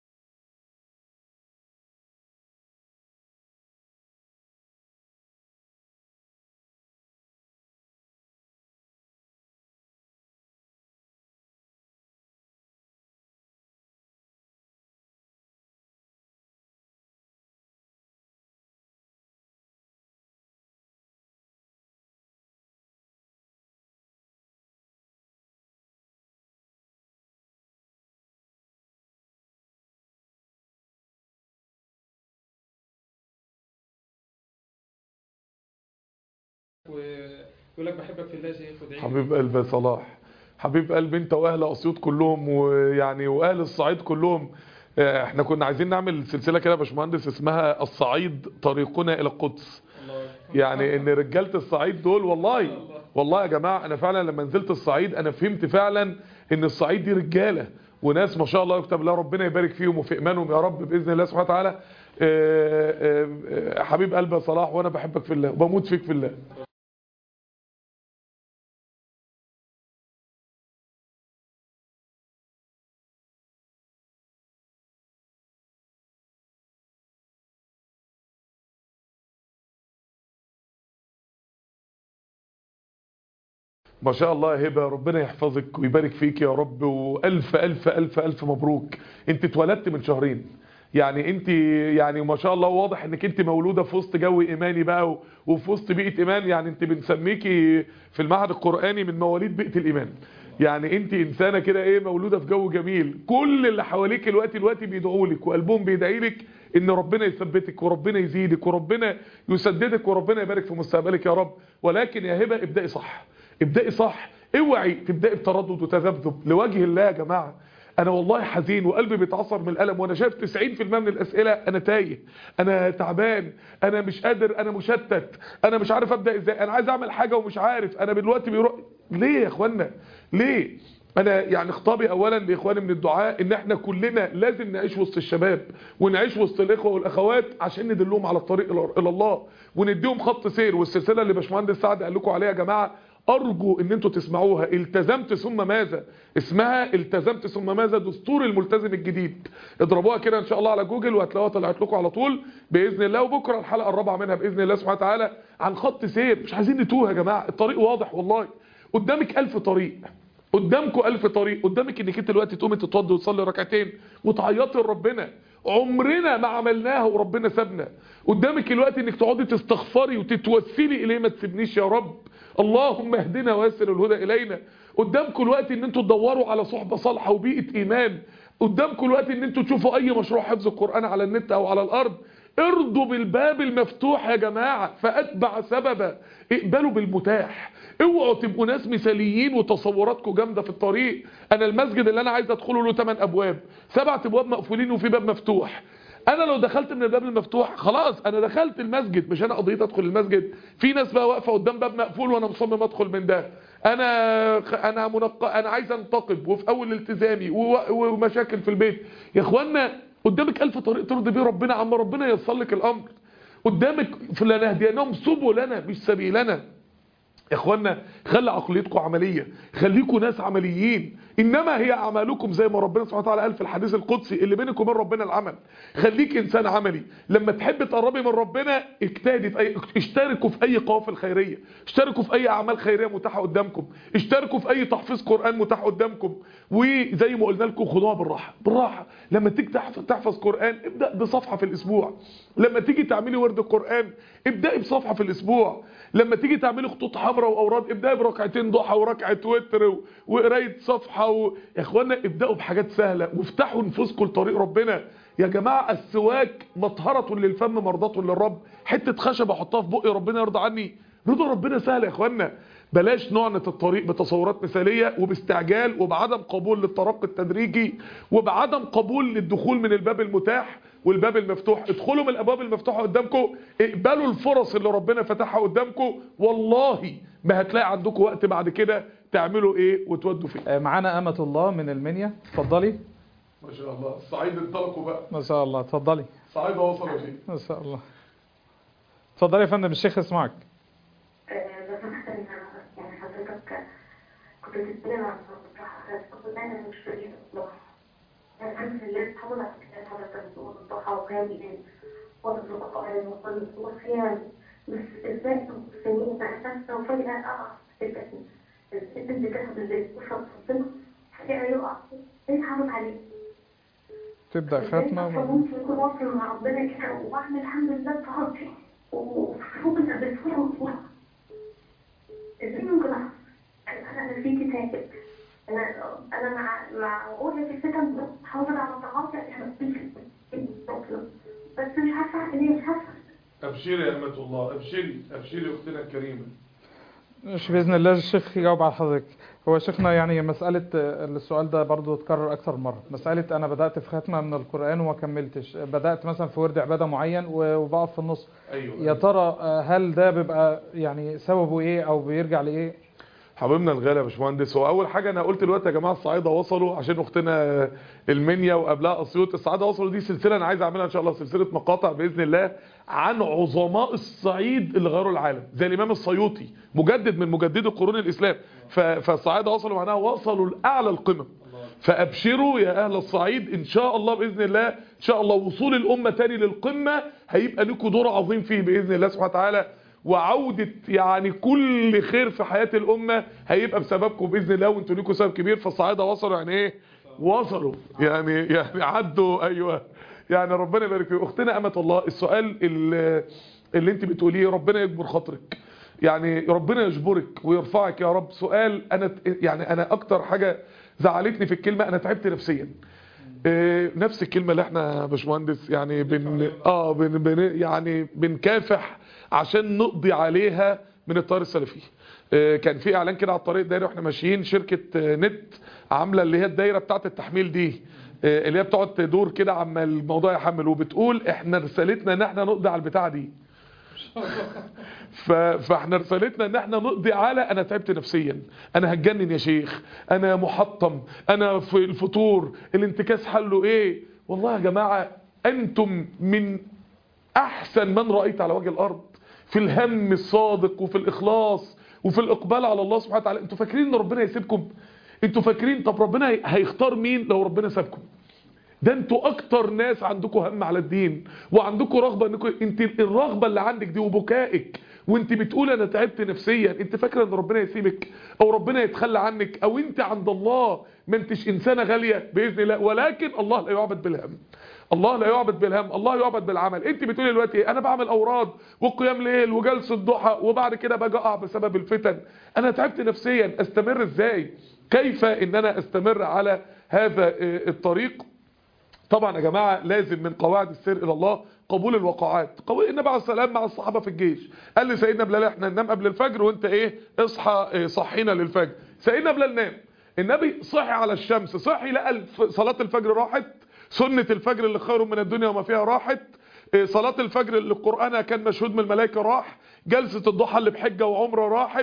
S1: ويقول لك بحبك في الله يا شيخ ودعي
S2: حبيب قلبي يا صلاح حبيب قلبي انت واهل اسيوط كلهم ويعني واهل الصعيد كلهم اه، احنا كنا عايزين نعمل سلسله كده يا باشمهندس اسمها الصعيد طريقنا الى القدس
S1: الله
S2: يعني ان رجاله الصعيد دول والله والله يا جماعه انا فعلا لما نزلت الصعيد انا فهمت فعلا ان الصعيد دي رجاله وناس ما شاء الله يكتب الله ربنا يبارك فيهم وفي ايمانهم يا رب باذن الله سبحانه وتعالى اه، اه، اه، حبيب قلبي يا صلاح وانا بحبك في الله وبموت فيك في الله ما شاء الله يا هبه ربنا يحفظك ويبارك فيك يا رب والف الف الف الف مبروك انت اتولدت من شهرين يعني انت يعني ما شاء الله واضح انك انت مولوده في وسط جو ايماني بقى و- وفي وسط بيئه ايمان يعني انت بنسميكي في المعهد القراني من مواليد بيئه الايمان يعني انت انسانه كده ايه مولوده في جو جميل كل اللي حواليك الوقت الوقت بيدعوا لك وقلبهم بيدعي لك ان ربنا يثبتك وربنا يزيدك وربنا يسددك وربنا يبارك في مستقبلك يا رب ولكن يا هبه ابدأي صح ابدأي صح اوعي تبدأي بتردد وتذبذب لوجه الله يا جماعه انا والله حزين وقلبي بيتعصر من الالم وانا شايف 90% من الاسئله انا تايه انا تعبان انا مش قادر انا مشتت انا مش عارف ابدا ازاي انا عايز اعمل حاجه ومش عارف انا دلوقتي بيروح ليه يا اخوانا ليه انا يعني خطابي اولا لاخواني من الدعاء ان احنا كلنا لازم نعيش وسط الشباب ونعيش وسط الاخوه والاخوات عشان ندلهم على الطريق الى إلى الله ونديهم خط سير والسلسله اللي باشمهندس سعد قال لكم عليها يا جماعه ارجو ان انتوا تسمعوها التزمت ثم ماذا اسمها التزمت ثم ماذا دستور الملتزم الجديد اضربوها كده ان شاء الله على جوجل وهتلاقوها طلعت لكم على طول باذن الله وبكره الحلقه الرابعه منها باذن الله سبحانه وتعالى عن خط سير مش عايزين نتوه يا جماعه الطريق واضح والله قدامك ألف طريق قدامكم ألف طريق قدامك انك انت دلوقتي تقومي تتوضي وتصلي ركعتين وتعيطي لربنا عمرنا ما عملناها وربنا سابنا قدامك الوقت انك تقعدي تستغفري وتتوسلي اليه ما تسيبنيش يا رب اللهم اهدنا ويسر الهدى الينا قدامكم الوقت ان انتوا تدوروا على صحبه صالحه وبيئه ايمان قدامكم الوقت ان انتوا تشوفوا اي مشروع حفظ القران على النت او على الارض ارضوا بالباب المفتوح يا جماعه فاتبع سببا اقبلوا بالمتاح اوعوا تبقوا ناس مثاليين وتصوراتكم جامده في الطريق انا المسجد اللي انا عايز ادخله له 8 ابواب سبعة ابواب مقفولين وفي باب مفتوح انا لو دخلت من الباب المفتوح خلاص انا دخلت المسجد مش انا قضيت ادخل المسجد في ناس بقى واقفه قدام باب مقفول وانا مصمم ادخل من ده انا انا منق... انا عايز انتقب وفي اول التزامي و... ومشاكل في البيت يا اخوانا قدامك الف طريق ترضي بيه ربنا عما ربنا ييسر لك الامر قدامك فلنهدينهم سبلنا مش سبيلنا يا اخوانا خلي عقليتكم عملية خليكم ناس عمليين انما هي اعمالكم زي ما ربنا سبحانه وتعالى قال في الحديث القدسي اللي بينك وبين ربنا العمل خليك انسان عملي لما تحب تقربي من ربنا اجتهدي في اي اشتركوا في اي قوافل خيريه اشتركوا في اي اعمال خيريه متاحه قدامكم اشتركوا في اي تحفيظ قران متاح قدامكم وزي ما قلنا لكم خدوها بالراحه بالراحه لما تيجي تحفظ, تحفظ قران ابدا بصفحه في الاسبوع لما تيجي تعملي ورد القران ابداي بصفحه في الاسبوع لما تيجي تعملي خطوط حمراء واوراد ابداي بركعتين ضحى وركعه وتر و- وقرايه صفحه و... يا اخوانا ابداوا بحاجات سهله وافتحوا نفوسكم لطريق ربنا يا جماعه السواك مطهره للفم مرضاه للرب حته خشب احطها في بقي ربنا يرضى عني رضا ربنا سهل يا اخوانا بلاش نعنة الطريق بتصورات مثالية وباستعجال وبعدم قبول للترقي التدريجي وبعدم قبول للدخول من الباب المتاح والباب المفتوح ادخلوا من الابواب المفتوحة قدامكم اقبلوا الفرص اللي ربنا فتحها قدامكم والله ما هتلاقي عندكم وقت بعد كده تعملوا ايه وتودوا فيه
S1: آه، معانا أمة الله من المنيا اتفضلي
S2: ما شاء الله الصعيد انطلقوا بقى
S1: ما شاء الله اتفضلي
S2: الصعيد وصلوا فيه
S1: ما شاء الله اتفضلي يا فندم الشيخ يسمعك
S4: لو سمحت ان يعني حضرتك كنت بتتكلم عن الضحى كنت دايما مش في الضحى الحمد لله تحول على كتاب حضرتك بتقول الضحى وقيام الليل وتطلق القرآن وكل وصيام بس ازاي سنين بقى نفسه وفجأة اقع في الجسم البنت بتاخد الليل تشرب صدمة فجأة يقع ايه حافظ عليه
S1: تبدأ ختمة و-
S4: ممكن يكون واصل مع ربنا كده واعمل الحمد لله بطاعتي وفوق بسهولة وطلع ازاي ممكن احصل؟ انا انا في كتاب انا انا مع مع وجهة الفتن بحافظ على طاعتي عشان بس مش عارفة اعمل ايه مش عارفة
S2: ابشري يا امة الله ابشري ابشري اختنا الكريمة
S1: مش بإذن الله الشيخ يجاوب على حضرتك هو شيخنا يعني مسألة آه، السؤال ده برضو اتكرر أكثر من مرة مسألة أنا بدأت في ختمة من القرآن وما كملتش بدأت مثلا في ورد عبادة معين و- وبقف في النص
S2: ايوه
S1: يا ترى آه، هل ده بيبقى يعني سببه إيه أو بيرجع لإيه
S2: حبيبنا الغالي يا باشمهندس هو اول حاجه انا قلت دلوقتي يا جماعه الصعايده وصلوا عشان اختنا المنيا وقبلها اسيوط الصعايده وصلوا دي سلسله انا عايز اعملها ان شاء الله سلسله مقاطع باذن الله عن عظماء الصعيد اللي غيروا العالم زي الامام السيوطي مجدد من مجددي قرون الاسلام ف- فالصعايده وصلوا معناها وصلوا لاعلى القمم فابشروا يا اهل الصعيد ان شاء الله باذن الله ان شاء الله وصول الامه تاني للقمه هيبقى لكم دور عظيم فيه باذن الله سبحانه وتعالى وعودة يعني كل خير في حياة الأمة هيبقى بسببكم بإذن الله وانتوا ليكم سبب كبير فالصعايدة وصلوا يعني ايه وصلوا يعني يعني عدوا ايوه يعني ربنا يبارك فيك اختنا امه الله السؤال اللي, اللي انت بتقوليه ربنا يجبر خاطرك يعني ربنا يجبرك ويرفعك يا رب سؤال انا يعني انا اكتر حاجه زعلتني في الكلمه انا تعبت نفسيا إيه، نفس الكلمه اللي احنا يا باشمهندس يعني بن اه بن بن يعني بنكافح عشان نقضي عليها من التيار السلفي إيه، كان في اعلان كده على الطريق الدائري واحنا ماشيين شركه آه، نت عامله اللي هي الدايره بتاعه التحميل دي آه، اللي هي بتقعد تدور كده عما الموضوع يحمل وبتقول احنا رسالتنا ان احنا نقضي على البتاعه دي ف... فاحنا رسالتنا ان احنا نقضي على انا تعبت نفسيا انا هتجنن يا شيخ انا محطم انا في الفطور الانتكاس حله ايه والله يا جماعة انتم من احسن من رأيت على وجه الارض في الهم الصادق وفي الاخلاص وفي الاقبال على الله سبحانه وتعالى انتوا فاكرين ان ربنا هيسيبكم انتوا فاكرين طب ربنا هي- هيختار مين لو ربنا سابكم ده انتوا اكتر ناس عندكم هم على الدين وعندكم رغبه انكم انت الرغبه اللي عندك دي وبكائك وانت بتقول انا تعبت نفسيا انت فاكره ان ربنا يسيبك او ربنا يتخلى عنك او انت عند الله ما انتش انسانه غاليه باذن الله ولكن الله لا يعبد بالهم الله لا يعبد بالهم الله يعبد بالعمل انت بتقولي دلوقتي ايه انا بعمل اوراد وقيام ليل وجلسه ضحى وبعد كده باجي اقع بسبب الفتن انا تعبت نفسيا استمر ازاي كيف ان انا استمر على هذا اه، الطريق طبعا يا جماعة لازم من قواعد السير إلى الله قبول الوقعات قبول النبي عليه السلام مع الصحابة في الجيش قال لي سيدنا بلال احنا ننام قبل الفجر وانت ايه اصحى اه، صحينا للفجر سيدنا بلال نام النبي صحي على الشمس صحي لقى الف- صلاة الفجر راحت سنة الفجر اللي خير من الدنيا وما فيها راحت اه، صلاة الفجر اللي قرآنها كان مشهود من الملائكة راح جلسة الضحى اللي بحجة وعمرة راحت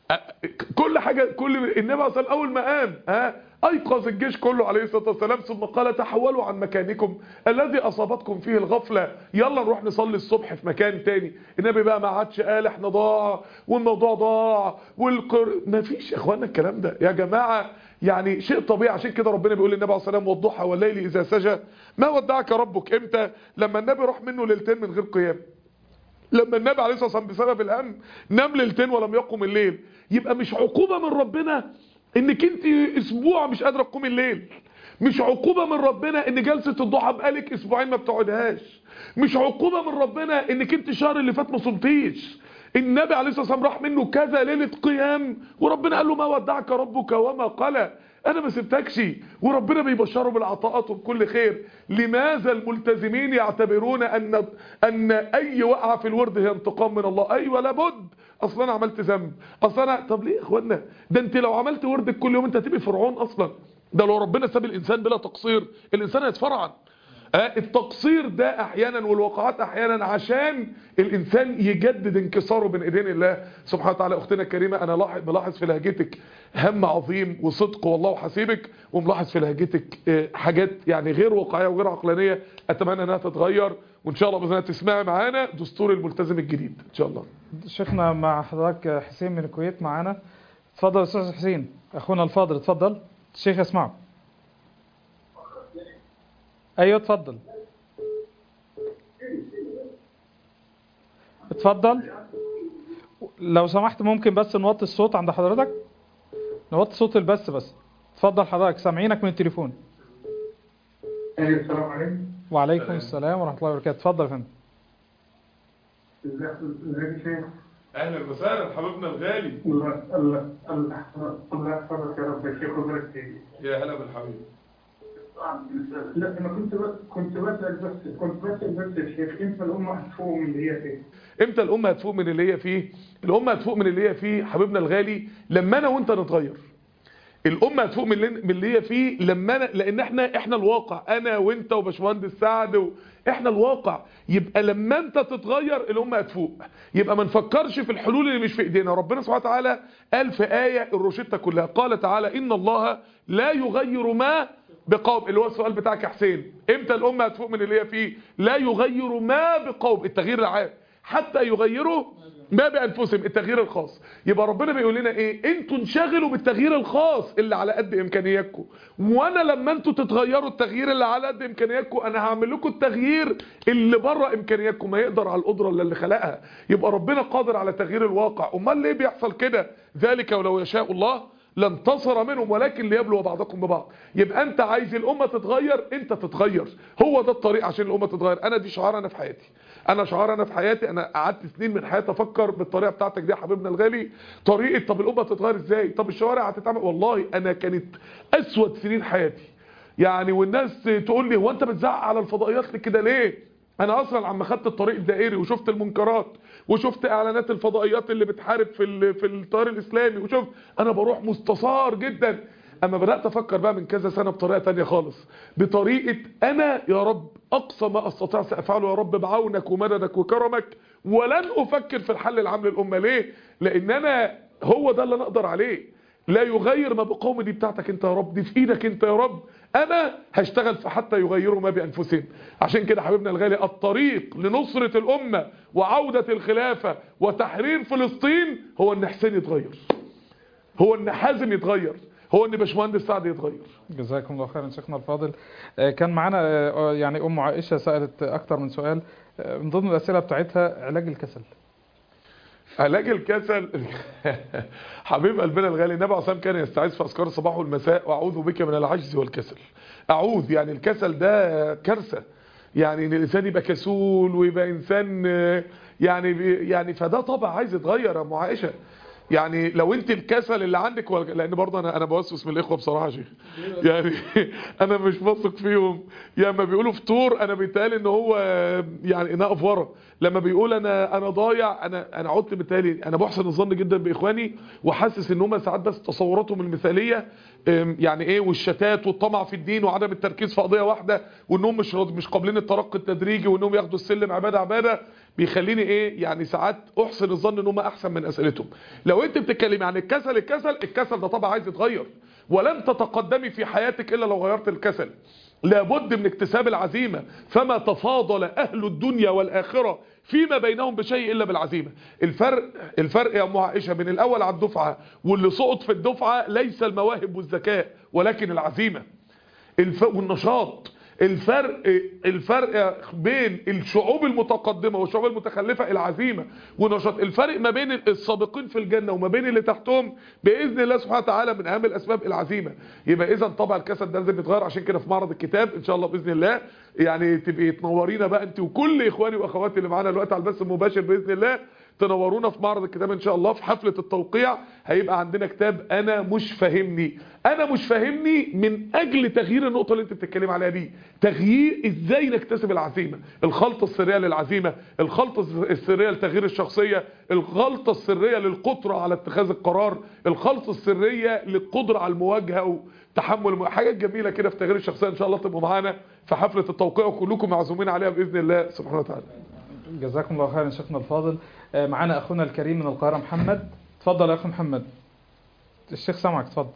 S2: كل حاجة كل النبي عليه الصلاة والسلام أول ما قام ها أيقظ الجيش كله عليه الصلاة والسلام ثم قال تحولوا عن مكانكم الذي أصابتكم فيه الغفلة يلا نروح نصلي الصبح في مكان تاني النبي بقى ما عادش قال احنا ضاع والموضوع ضاع والقر ما فيش يا اخوانا الكلام ده يا جماعة يعني شيء طبيعي عشان كده ربنا بيقول للنبي عليه الصلاة والسلام والضحى والليل إذا سجى ما ودعك ربك امتى لما النبي راح منه ليلتين من غير قيام لما النبي عليه الصلاه والسلام بسبب الهم نام ليلتين ولم يقم الليل يبقى مش عقوبه من ربنا انك انت اسبوع مش قادره تقومي الليل مش عقوبه من ربنا ان جلسه الضحى بقالك اسبوعين ما بتقعدهاش مش عقوبه من ربنا انك انت الشهر اللي فات ما صمتيش النبي عليه الصلاه والسلام راح منه كذا ليله قيام وربنا قال له ما ودعك ربك وما قلى انا ما سبتكش وربنا بيبشره بالعطاءات وبكل خير لماذا الملتزمين يعتبرون ان ان اي وقعه في الورد هي انتقام من الله ايوه لابد اصلا انا عملت ذنب اصلا أنا... طب ليه يا اخوانا ده انت لو عملت وردك كل يوم انت هتبقى فرعون اصلا ده لو ربنا ساب الانسان بلا تقصير الانسان هيتفرعن آه، التقصير ده احيانا والوقعات احيانا عشان الانسان يجدد انكساره بين ايدين الله سبحانه وتعالى اختنا الكريمه انا لاحظ بلاحظ في لهجتك هم عظيم وصدق والله حسيبك وملاحظ في لهجتك آه، حاجات يعني غير واقعيه وغير عقلانيه اتمنى انها تتغير وان شاء الله باذن الله تسمعي معانا دستور الملتزم الجديد ان شاء الله
S1: شيخنا مع حضرتك حسين من الكويت معانا اتفضل يا استاذ حسين اخونا الفاضل اتفضل الشيخ اسمعه ايوه اتفضل اتفضل لو سمحت ممكن بس نوطي الصوت عند حضرتك نوطي صوت البث بس اتفضل حضرتك سامعينك من التليفون
S5: ايوه السلام عليكم
S1: وعليكم السلام ورحمه الله وبركاته اتفضل يا فندم
S5: ازيك ازيك يا شيخ
S2: اهلا وسهلا حبيبنا الغالي
S5: الله الله الله الله يحفظك يا رب يا شيخ ويبارك فيك
S2: يا هلا بالحبيب
S5: لا انا كنت بس كنت بسال بس كنت بسال بس يا شيخ امتى الامه هتفوق من اللي هي فيه؟
S2: امتى الامه هتفوق من اللي هي فيه الامه هتفوق من اللي هي فيه حبيبنا الغالي لما انا وانت نتغير الامه هتفوق من اللي من اللي هي فيه لما أنا لان احنا احنا الواقع انا وانت وباشمهندس سعد و... احنا الواقع يبقى لما انت تتغير الامه هتفوق يبقى ما نفكرش في الحلول اللي مش في ايدينا ربنا سبحانه وتعالى قال في ايه الروشته كلها قال تعالى ان الله لا يغير ما بقوم اللي هو السؤال بتاعك يا حسين امتى الامه هتفوق من اللي هي فيه لا يغير ما بقوم التغيير العام حتى يغيروا ما بانفسهم التغيير الخاص يبقى ربنا بيقول لنا ايه انتوا انشغلوا بالتغيير الخاص اللي على قد امكانياتكم وانا لما انتوا تتغيروا التغيير اللي على قد امكانياتكم انا هعمل لكم التغيير اللي بره امكانياتكم ما يقدر على القدره اللي, اللي خلقها يبقى ربنا قادر على تغيير الواقع امال ليه بيحصل كده ذلك ولو يشاء الله لانتصر منهم ولكن ليبلو بعضكم ببعض يبقى انت عايز الامه تتغير انت تتغير هو ده الطريق عشان الامه تتغير انا دي شعار انا في حياتي انا شعار انا في حياتي انا قعدت سنين من حياتي افكر بالطريقه بتاعتك دي يا حبيبنا الغالي طريقه طب الامه تتغير ازاي طب الشوارع هتتعمل والله انا كانت اسود سنين حياتي يعني والناس تقول لي هو انت بتزعق على الفضائيات كده ليه انا اصلا عم خدت الطريق الدائري وشفت المنكرات وشفت اعلانات الفضائيات اللي بتحارب في ال- في التيار الاسلامي وشفت انا بروح مستصار جدا اما بدات افكر بقى من كذا سنه بطريقه تانية خالص بطريقه انا يا رب اقصى ما استطيع سافعله يا رب بعونك ومددك وكرمك ولن افكر في الحل العام للامه ليه لان انا هو ده اللي انا اقدر عليه لا يغير ما بقوم دي بتاعتك انت يا رب دي في ايدك انت يا رب انا هشتغل في حتى يغيروا ما بانفسهم عشان كده حبيبنا الغالي الطريق لنصرة الامة وعودة الخلافة وتحرير فلسطين هو ان حسين يتغير هو ان حازم يتغير هو ان باشمهندس سعد يتغير
S1: جزاكم الله خيرا شيخنا الفاضل آه، كان معانا آه، يعني ام عائشه سالت اكتر من سؤال آه، من ضمن الاسئله بتاعتها علاج الكسل
S2: علاج الكسل حبيب قلبنا الغالي النبي عليه الصلاه كان يستعيذ في اذكار الصباح والمساء واعوذ بك من العجز والكسل اعوذ يعني الكسل ده كارثه يعني ان الانسان يبقى كسول ويبقى انسان آه، يعني بي- يعني فده طبع عايز يتغير يا ام عائشه يعني لو انت الكسل اللي عندك هو لان برضه انا انا بوسوس من الاخوه بصراحه يا شيخ يعني انا مش بثق فيهم يا اما بيقولوا فطور انا بيتهيألي ان هو يعني اناء افوره لما بيقول انا انا ضايع انا انا عدت بيتهيألي انا بحسن الظن جدا باخواني وحاسس ان هم ساعات بس تصوراتهم المثاليه ام، يعني ايه والشتات والطمع في الدين وعدم التركيز في قضيه واحده وانهم مش راض- مش قابلين الترقي التدريجي وانهم ياخدوا السلم عباده عباده بيخليني ايه يعني ساعات احسن الظن ان هم احسن من اسئلتهم لو انت بتتكلمي عن الكسل الكسل الكسل ده طبعا عايز يتغير ولن تتقدمي في حياتك الا لو غيرت الكسل لابد من اكتساب العزيمة فما تفاضل أهل الدنيا والآخرة فيما بينهم بشيء إلا بالعزيمة الفرق الفرق يا أم عائشة بين الأول على الدفعة واللي سقط في الدفعة ليس المواهب والذكاء ولكن العزيمة الف... والنشاط الفرق الفرق بين الشعوب المتقدمة والشعوب المتخلفة العزيمة ونشاط الفرق ما بين السابقين في الجنة وما بين اللي تحتهم بإذن الله سبحانه وتعالى من أهم الأسباب العزيمة يبقى إذا طبعا الكسل ده لازم يتغير عشان كده في معرض الكتاب إن شاء الله بإذن الله يعني تبقي تنورينا بقى أنت وكل إخواني وأخواتي اللي معانا دلوقتي على البث المباشر بإذن الله تنورونا في معرض الكتاب ان شاء الله في حفلة التوقيع هيبقى عندنا كتاب انا مش فاهمني انا مش فاهمني من اجل تغيير النقطة اللي انت بتتكلم عليها دي تغيير ازاي نكتسب العزيمة الخلطة السرية للعزيمة الخلطة السرية لتغيير الشخصية الخلطة السرية للقدرة على اتخاذ القرار الخلطة السرية للقدرة على المواجهة وتحمل الم- حاجات جميلة كده في تغيير الشخصية ان شاء الله تبقوا معانا في حفلة التوقيع وكلكم معزومين عليها باذن الله سبحانه وتعالى
S1: جزاكم الله خيرا شيخنا الفاضل آه، معانا اخونا الكريم من القاهره محمد اتفضل يا اخو محمد الشيخ سامعك اتفضل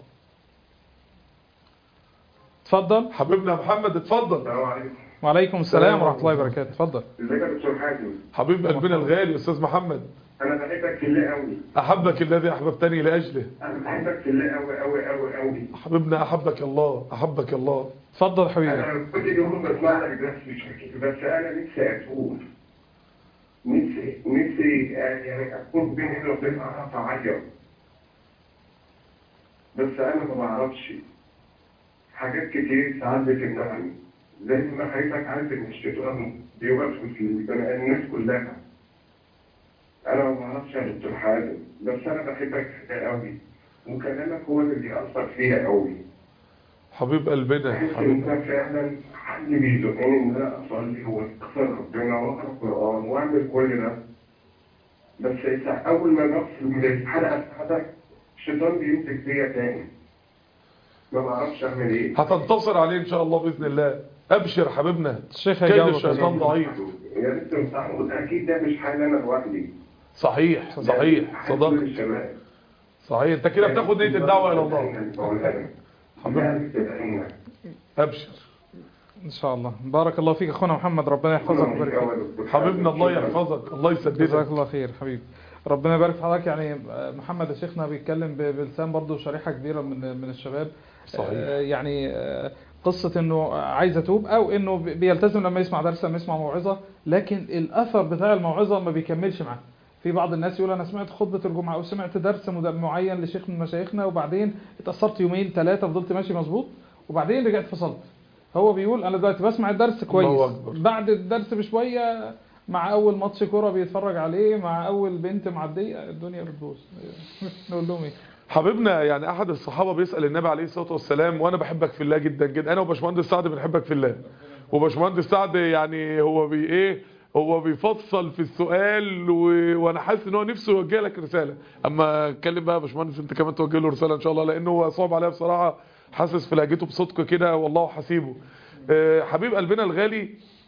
S1: اتفضل
S2: حبيبنا محمد اتفضل
S5: السلام عليكم
S1: وعليكم السلام ورحمه الله وبركاته اتفضل
S5: ازيك يا دكتور حاتم
S2: حبيب قلبنا الغالي استاذ محمد
S5: انا بحبك في الله قوي
S2: احبك الذي احببتني لاجله
S5: انا بحبك في الله قوي قوي قوي قوي
S2: حبيبنا احبك الله احبك الله
S1: اتفضل حبيبي
S5: انا كل يوم بسمع لك درس مش فاكر بس انا نفسي اتوب نفسي نفسي يعني اكون بيني وبين اعرف اعيط بس انا ما بعرفش حاجات كتير ساعات بتمنعني زي ما حضرتك عارف ان الشيطان بيوسوس للبني الناس كلها انا ما بعرفش يا دكتور حازم بس انا بحبك قوي وكلامك هو اللي بيأثر فيا قوي
S2: حبيب قلبنا
S5: بحس ان
S2: حبيب
S5: ده فعلا حد بيزقني ان انا اصلي واستغفر ربنا واقرا القران واعمل كل ده بس إذا اول ما بفصل من الحلقه بتاعتك الشيطان بيمسك فيا تاني ما بعرفش اعمل ايه
S2: هتنتصر عليه ان شاء الله باذن الله ابشر حبيبنا
S1: الشيخ
S2: كيد
S1: هيجاوبك
S2: الشيطان ضعيف
S5: يا ريت تنصحوا اكيد ده مش حال انا لوحدي
S2: صحيح
S5: ده
S2: صحيح
S5: حال كل
S2: صدقت
S5: الشباب
S2: صحيح انت كده بتاخد نيه الدعوه الى الله
S5: حبيبي
S2: ابشر
S1: ان شاء الله بارك الله فيك اخونا محمد ربنا يحفظك ويبارك فيك
S2: حبيبنا الله يحفظك الله
S1: جزاك
S2: يسددك
S1: الله خير حبيبي ربنا يبارك في حضرتك يعني آه، محمد يا شيخنا بيتكلم ب- بلسان برضه شريحه كبيره من من الشباب
S2: صحيح.
S1: آه، يعني آه، قصه انه عايز اتوب او انه بي- بيلتزم لما يسمع درس لما يسمع موعظه لكن الاثر بتاع الموعظه ما بيكملش معاه في بعض الناس يقول انا سمعت خطبه الجمعه او سمعت درس مد- معين لشيخ من مشايخنا وبعدين اتاثرت يومين ثلاثه فضلت ماشي مظبوط وبعدين رجعت فصلت هو بيقول انا دلوقتي بسمع الدرس كويس
S2: الله أكبر.
S1: بعد الدرس بشويه مع اول ماتش كوره بيتفرج عليه مع اول بنت معديه الدنيا بتبوظ نقول لهم ايه
S2: حبيبنا يعني احد الصحابه بيسال النبي عليه الصلاه والسلام وانا بحبك في الله جدا جدا انا وباشمهندس سعد بنحبك في الله وباشمهندس سعد يعني هو بي ايه هو بيفصل في السؤال و... وانا حاسس ان هو نفسه يوجه لك رساله اما اتكلم بقى يا باشمهندس انت كمان توجه له رساله ان شاء الله لانه هو صعب عليا بصراحه حاسس في لهجته بصدق كده والله حسيبه آه، حبيب قلبنا الغالي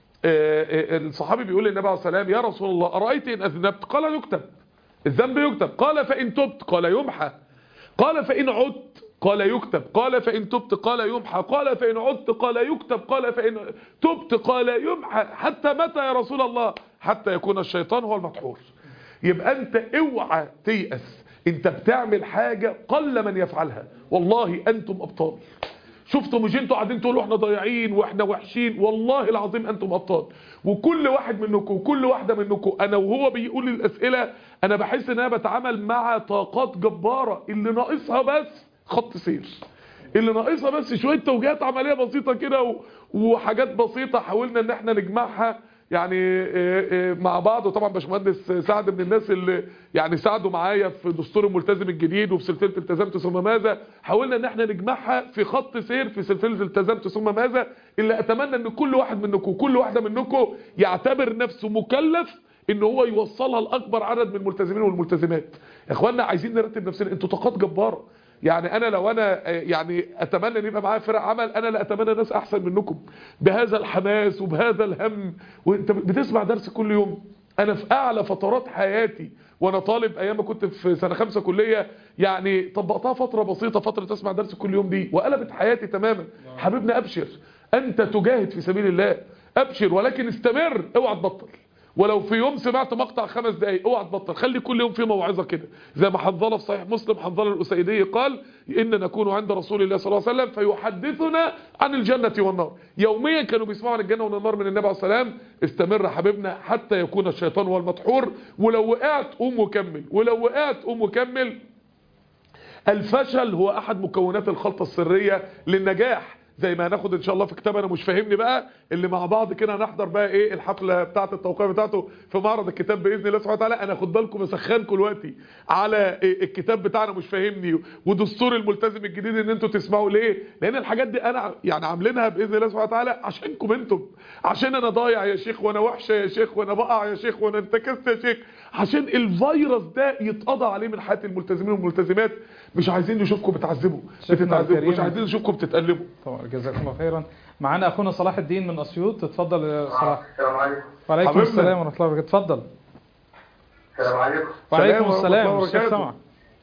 S2: آه، آه، الصحابي بيقول للنبي عليه السلام يا رسول الله ارايت ان اذنبت قال يكتب الذنب يكتب قال فان تبت قال يمحى قال فإن عدت قال يكتب قال فإن تبت قال يمحى قال فإن عدت قال يكتب قال فإن تبت قال يمحى حتى متى يا رسول الله حتى يكون الشيطان هو المدحور يبقى انت اوعى تيأس انت بتعمل حاجة قل من يفعلها والله انتم ابطال شفتوا مش انتوا قاعدين تقولوا احنا ضايعين واحنا وحشين والله العظيم انتم ابطال وكل واحد منكم وكل واحده منكم انا وهو بيقول الاسئله انا بحس ان انا بتعامل مع طاقات جباره اللي ناقصها بس خط سير اللي ناقصها بس شويه توجيهات عمليه بسيطه كده و- وحاجات بسيطه حاولنا ان احنا نجمعها يعني آه، آه، مع بعض وطبعا باشمهندس سعد من الناس اللي يعني ساعدوا معايا في دستور الملتزم الجديد وفي سلسله التزمت ثم ماذا حاولنا ان احنا نجمعها في خط سير في سلسله التزمت ثم ماذا اللي اتمنى ان كل واحد منكم وكل واحده منكم يعتبر نفسه مكلف ان هو يوصلها لاكبر عدد من الملتزمين والملتزمات يا اخوانا عايزين نرتب نفسنا انتوا طاقات جباره يعني انا لو انا آه، يعني اتمنى ان يبقى معايا فرق عمل انا لا اتمنى ناس احسن منكم بهذا الحماس وبهذا الهم وانت بتسمع درس كل يوم انا في اعلى فترات حياتي وانا طالب ايام ما كنت في سنه خمسة كليه يعني طبقتها فتره بسيطه فتره اسمع درس كل يوم دي وقلبت حياتي تماما حبيبنا ابشر انت تجاهد في سبيل الله ابشر ولكن استمر اوعى تبطل ولو في يوم سمعت مقطع خمس دقايق اوعى تبطل خلي كل يوم في موعظه كده زي ما حنظله في صحيح مسلم حنظله الاسيدي قال ان نكون عند رسول الله صلى الله عليه وسلم فيحدثنا عن الجنه والنار يوميا كانوا بيسمعوا عن الجنه والنار من النبي عليه السلام استمر حبيبنا حتى يكون الشيطان هو المدحور ولو وقعت قوم وكمل ولو وقعت قوم وكمل الفشل هو احد مكونات الخلطة السرية للنجاح زي ما هناخد ان شاء الله في كتاب انا مش فاهمني بقى اللي مع بعض كده هنحضر بقى ايه الحفله بتاعه التوقيع بتاعته في معرض الكتاب باذن الله سبحانه وتعالى انا خد بالكم مسخنكم دلوقتي على إيه الكتاب بتاعنا مش فاهمني ودستور الملتزم الجديد ان انتوا تسمعوا ليه لان الحاجات دي انا يعني عاملينها باذن الله سبحانه وتعالى عشانكم انتم عشان انا ضايع يا شيخ وانا وحشه يا شيخ وانا بقع يا شيخ وانا انتكست يا شيخ عشان الفيروس ده يتقضى عليه من حياه الملتزمين والملتزمات مش عايزين نشوفكم بتعذبوا
S1: شيخنا
S2: بتتعذبوا مش
S1: الكريم.
S2: عايزين نشوفكم بتتقلبوا
S1: طبعا جزاكم الله خيرا معانا اخونا صلاح الدين من اسيوط اتفضل يا صلاح
S5: السلام عليكم
S1: وعليكم
S2: حبيبنا.
S1: السلام ورحمه الله وبركاته اتفضل
S5: السلام عليكم
S1: وعليكم
S2: ورحمة
S1: السلام
S2: الله
S1: الشيخ
S2: وبركاته.
S1: سمع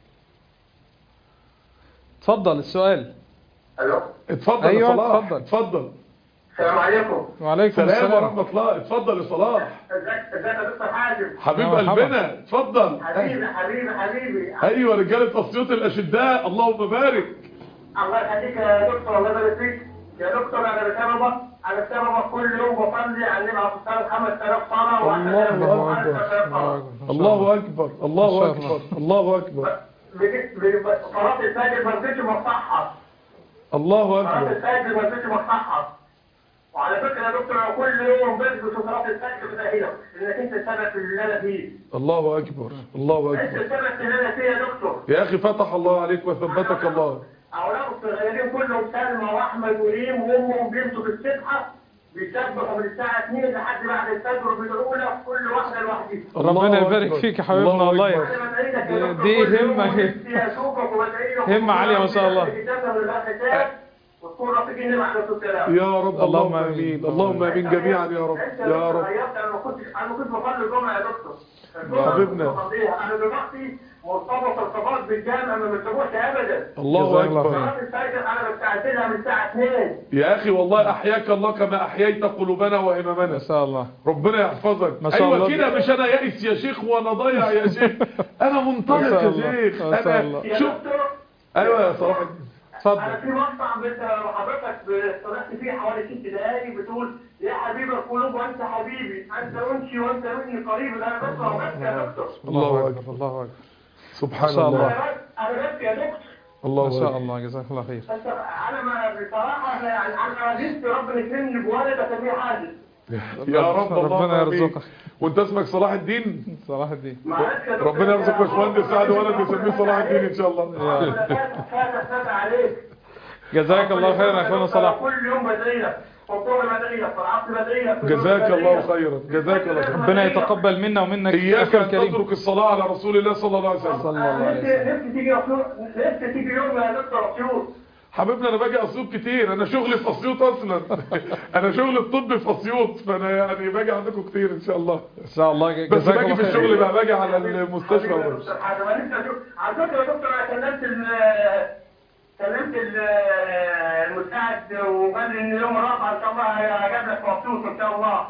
S1: اتفضل السؤال
S5: الو
S2: اتفضل
S1: أيوة،
S2: يا صلاح
S1: اتفضل.
S2: اتفضل
S5: السلام عليكم
S1: وعليكم
S2: سلام
S1: السلام
S2: ورحمه الله اتفضل يا صلاح
S5: ازيك ازيك يا دكتور حازم
S2: حبيب
S1: يا مرحبا.
S2: قلبنا اتفضل
S5: حبيبي حبيبي حبيبي
S2: ايوه رجاله اسيوط الاشداء اللهم بارك
S5: الله يخليك يا دكتور الله يبارك فيك يا دكتور انا بسببك انا بسببك كل يوم بصلي على النبي عليه الصلاه والسلام 5000 صلاه
S2: الله
S5: و10000
S1: الله
S5: صلاه
S1: اكبر
S2: الله اكبر
S1: ما شاء
S2: الله
S1: الله.
S2: اكبر الله اكبر
S5: بجيت- بجيت- صلاه الفجر ما رضيتش مصحح
S2: الله
S5: صلاه
S2: اكبر
S5: الفجر ما رضيتش مصحح وعلى فكره يا دكتور انا كل يوم بلبس صلاه الفجر بتاهلك لانك انت السبب في اللي انا فيه
S2: الله اكبر الله
S5: انت
S2: اكبر
S5: السبب في اللي انا فيه يا دكتور
S2: يا اخي فتح الله عليك وثبتك الله
S5: أولاده الصغيرين كلهم سلمى وأحمد وريم وأمهم بيمسوا في السبحة بيسبحوا من الساعة 2 لحد بعد الفجر وبيدعوا لك كل واحدة لوحدها.
S1: ربنا
S2: الله
S1: يبارك
S2: أكبر.
S1: فيك يا حبيبنا
S2: الله
S1: والله
S2: أكبر.
S1: يا
S5: أنا بدعي لك يا دكتور
S1: دي
S5: كل يوم
S1: همة.
S5: ونفسي أشوفك وبدعي لك
S1: همة عالية ما شاء الله.
S5: كتابنا من الكتاب وتكون رفيق النبي عليه الصلاة والسلام.
S2: يا رب اللهم
S1: اللهم آمين.
S2: امين اللهم امين جميعا يا رب
S5: أنت
S2: يا رب
S5: غيرت أنا ما كنتش أنا ما كنتش بصلي الجمعة يا دكتور. الجمعة
S2: حبيبنا.
S5: كنت بصليها. أنا دلوقتي مرتبط ارتباط بالجامعة ما بسيبوش أبدا.
S2: الله
S1: جزاك الله
S2: اكبر
S1: خير.
S5: صلاة الفجر أنا بستعجلها من الساعة 2.
S2: يا اخي والله احياك الله كما احييت قلوبنا
S1: ما
S2: وهممنا
S1: شاء الله
S2: ربنا يحفظك
S1: ما شاء
S2: ايوه
S1: الله.
S2: كده مش انا يائس يا شيخ وانا ضايع يا شيخ انا منطلق
S1: ما شاء
S2: يا
S1: الله.
S2: شيخ
S1: ما شاء
S2: انا
S1: الله.
S5: يا
S2: شوف
S5: دكتور
S2: ايوه يا صلاح الدين
S1: اتفضل.
S6: انا في مقطع بت- حضرتك استضفت فيه حوالي ست دقايق بتقول يا حبيب القلوب وانت حبيبي انت انشي وانت مني قريب انا بسمع بس يا دكتور
S2: الله
S1: اكبر
S2: أكبر.
S1: الله اكبر
S2: سبحان
S1: ما شاء
S2: الله
S1: الله.
S6: انا بس انا بس يا دكتور
S2: الله
S1: ما شاء
S2: أكبر.
S1: الله جزاك الله خير
S6: بس انا ما بصراحه انا يعني انا نفسي ربنا يكرمني بولد اسميه حازم
S2: يا رب الله
S1: ربنا
S2: آمين.
S1: يرزقك.
S2: وانت اسمك صلاح الدين
S1: صلاح الدين
S6: معلش يا دكتور
S2: ربنا يرزق باشمهندس سعد ولد يسميه صلاح الدين ان شاء الله
S6: ربنا فاتح فاتح فاتح عليك
S1: جزاك الله خيرا يا اخوانا صلاح
S6: كل يوم بدعي لك والظهر بدعي لك والعصر بدعي لك
S2: جزاك الله خيرا جزاك الله خيرا
S1: ربنا يتقبل منا ومنك
S2: اياك
S1: اخي
S2: ان
S1: الكريم
S2: تترك الصلاه على رسول الله صلى الله عليه وسلم
S1: صلى الله عليه
S6: نفسي
S1: وسلم
S6: نفسي تيجي أسيوط نفسي تيجي يوم يا دكتور أسيوط
S2: حبيبنا انا باجي اسيوط كتير انا شغلي في اسيوط اصلا انا شغلي الطب في اسيوط فانا يعني باجي عندكم كتير ان شاء الله
S1: ان شاء الله
S2: بس
S1: جزاك
S2: باجي
S1: الله
S2: في
S1: خير
S2: الشغل بقى باجي على المستشفى
S6: حبيبي يا
S2: وبس.
S6: دكتور حازم، أنا نفسي أشوف على فكرة يا دكتور أنا كلمت ال كلمت ال- المساعد وقال لي ان يوم الرابعه ان شاء الله هجيب لك مبسوط ان شاء الله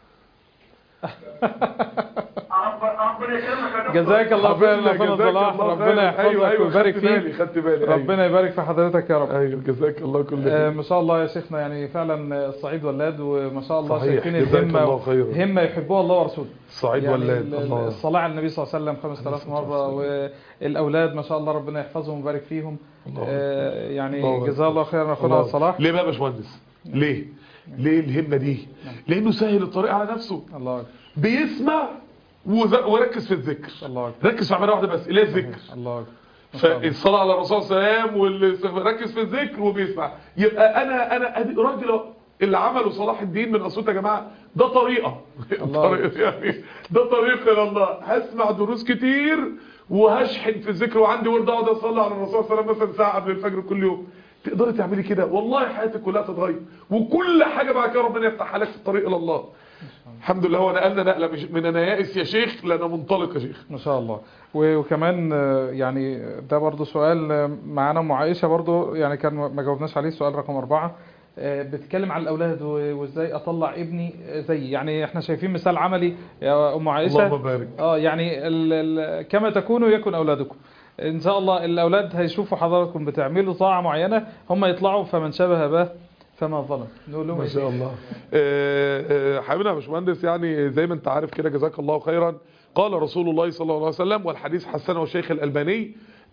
S6: رب- ربنا يكرمك يا دكتور
S1: جزاك الله خيرا يا
S2: حبيبنا،
S1: اخوانا
S2: جزاك
S1: صلاح
S2: الله
S1: ربنا
S2: خيرا. أيوة،
S1: يحفظك
S2: أيوة،
S1: ويبارك
S2: خدت بالي،
S1: فيك
S2: خدت بالي أيوة.
S1: ربنا يبارك في حضرتك يا رب
S2: ايوه جزاك الله كل
S1: آه،
S2: خير
S1: ما شاء الله يا شيخنا يعني فعلا الصعيد ولاد وما شاء الله
S2: صحيح،
S1: شايفين
S2: جزاك
S1: الهمة
S2: الله خيرا.
S1: همة يحبوها الله ورسوله
S2: الصعيد
S1: يعني
S2: ولاد
S1: ال- ال-
S2: الله
S1: الصلاة على النبي صلى الله عليه وسلم 5000 مرة والأولاد ما شاء الله ربنا يحفظهم ويبارك فيهم
S2: الله
S1: آه، يعني
S2: الله
S1: جزاه الله خيرا أخونا
S2: الله.
S1: صلاح
S2: ليه بقى يا باشمهندس ليه ليه الهمه دي لانه سهل الطريق على نفسه
S1: الله أكبر
S2: بيسمع وز- وركز في الذكر
S1: الله أكبر
S2: ركز في عمليه واحده بس اللي هي الذكر
S1: الله أكبر ما شاء الله.
S2: فالصلاه على الرسول صلى الله عليه وسلم والاستغفار ركز في الذكر وبيسمع يبقى انا انا أدي- راجل اللي عمله صلاح الدين من اسيوط يا جماعه ده طريقه
S1: الله.
S2: طريقة يعني ده طريق الى الله هسمع دروس كتير وهشحن في الذكر وعندي ورد اقعد اصلي على الرسول صلى الله عليه وسلم مثلا ساعه قبل الفجر كل يوم تقدري تعملي كده والله حياتك كلها تتغير وكل حاجه بعد كده ربنا يفتحها لك في الطريق الى الله الحمد لله هو نقلنا نقله مش من انا يائس يا شيخ لانا منطلق يا شيخ
S1: ما شاء الله و- وكمان آه، يعني ده برضو سؤال آه، معانا ام عائشه برضو يعني كان ما جاوبناش عليه سؤال رقم أربعة آه، بتتكلم عن الأولاد و- وازاي أطلع ابني آه، زي يعني احنا شايفين مثال عملي يا أم عائشة
S2: اللهم بارك
S1: اه يعني ال ال كما تكونوا يكن أولادكم إن شاء الله الأولاد هيشوفوا حضراتكم بتعملوا طاعة معينة هم يطلعوا فمن شبه به فما ظلم نقول لهم
S2: ما
S1: إيه؟
S2: شاء الله آه، آه، حبيبنا يا باشمهندس يعني زي ما انت عارف كده جزاك الله خيرا قال رسول الله صلى الله عليه وسلم والحديث حسنه الشيخ الألباني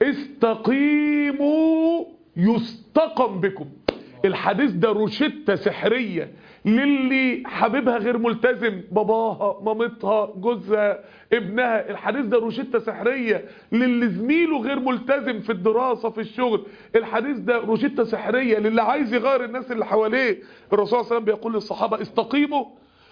S2: استقيموا يستقم بكم الحديث ده روشتة سحرية للي حبيبها غير ملتزم باباها مامتها جوزها ابنها الحديث ده روشتة سحرية للي زميله غير ملتزم في الدراسة في الشغل الحديث ده روشتة سحرية للي عايز يغير الناس اللي حواليه الرسول صلى الله عليه وسلم بيقول للصحابة استقيموا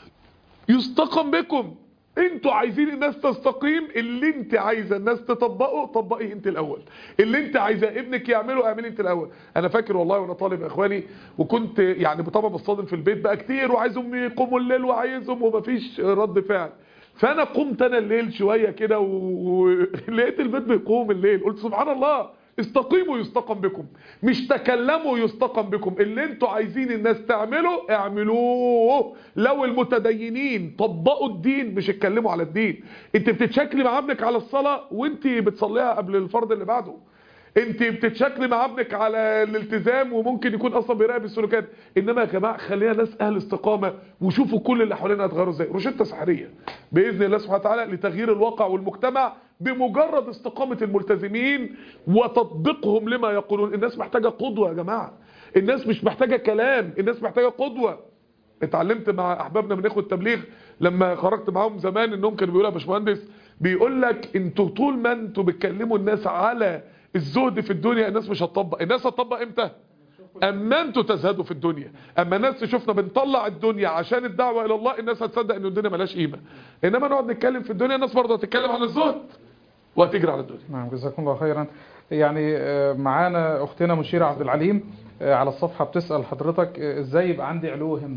S2: يستقم بكم انتوا عايزين الناس تستقيم اللي انت عايزه الناس تطبقه طبقيه انت الاول اللي انت عايزه ابنك يعمله اعملي انت الاول انا فاكر والله وانا طالب يا اخواني وكنت يعني طبعا بصطدم في البيت بقى كتير وعايزهم يقوموا الليل وعايزهم ومفيش رد فعل فانا قمت انا الليل شويه كده ولقيت البيت بيقوم الليل قلت سبحان الله استقيموا يستقم بكم مش تكلموا يستقم بكم اللي انتوا عايزين الناس تعمله اعملوه لو المتدينين طبقوا الدين مش اتكلموا على الدين انت بتتشكلي مع ابنك على الصلاة وانت بتصليها قبل الفرض اللي بعده انت بتتشكلي مع ابنك على الالتزام وممكن يكون اصلا بيراقب السلوكات انما يا جماعه خلينا ناس اهل استقامه وشوفوا كل اللي حوالينا هيتغيروا ازاي روشته سحريه باذن الله سبحانه وتعالى لتغيير الواقع والمجتمع بمجرد استقامه الملتزمين وتطبيقهم لما يقولون الناس محتاجه قدوه يا جماعه الناس مش محتاجه كلام الناس محتاجه قدوه اتعلمت مع احبابنا من اخوه التبليغ لما خرجت معاهم زمان انهم كانوا بيقولوا يا باشمهندس بيقول لك انتوا طول ما انتوا بتكلموا الناس على الزهد في الدنيا الناس مش هتطبق الناس هتطبق امتى اما انتوا تزهدوا في الدنيا اما الناس تشوفنا بنطلع الدنيا عشان الدعوه الى الله الناس هتصدق ان الدنيا ملهاش قيمه انما نقعد نتكلم في الدنيا الناس برضه هتتكلم عن الزهد وهتجري على الدنيا
S1: نعم جزاكم الله خيرا يعني آه، معانا اختنا مشيرة عبد العليم آه، على الصفحة بتسأل حضرتك آه، ازاي يبقى عندي علو همة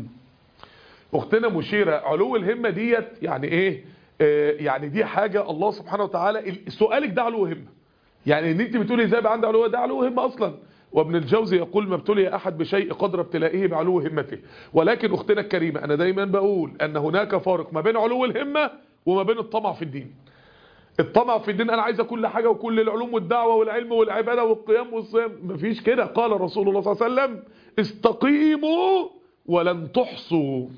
S2: اختنا مشيرة علو الهمة ديت يعني ايه آه يعني دي حاجة الله سبحانه وتعالى ال- سؤالك ده علو همة يعني ان انت بتقولي ازاي بقى عندي علو ده علو همة اصلا وابن الجوزي يقول ما ابتلي احد بشيء قدر ابتلائه بعلو همته ولكن اختنا الكريمة انا دايما بقول ان هناك فارق ما بين علو الهمة وما بين الطمع في الدين الطمع في الدين انا عايزه كل حاجه وكل العلوم والدعوه والعلم والعباده والقيام والصيام مفيش كده قال رسول الله صلى الله عليه وسلم استقيموا ولن تحصوا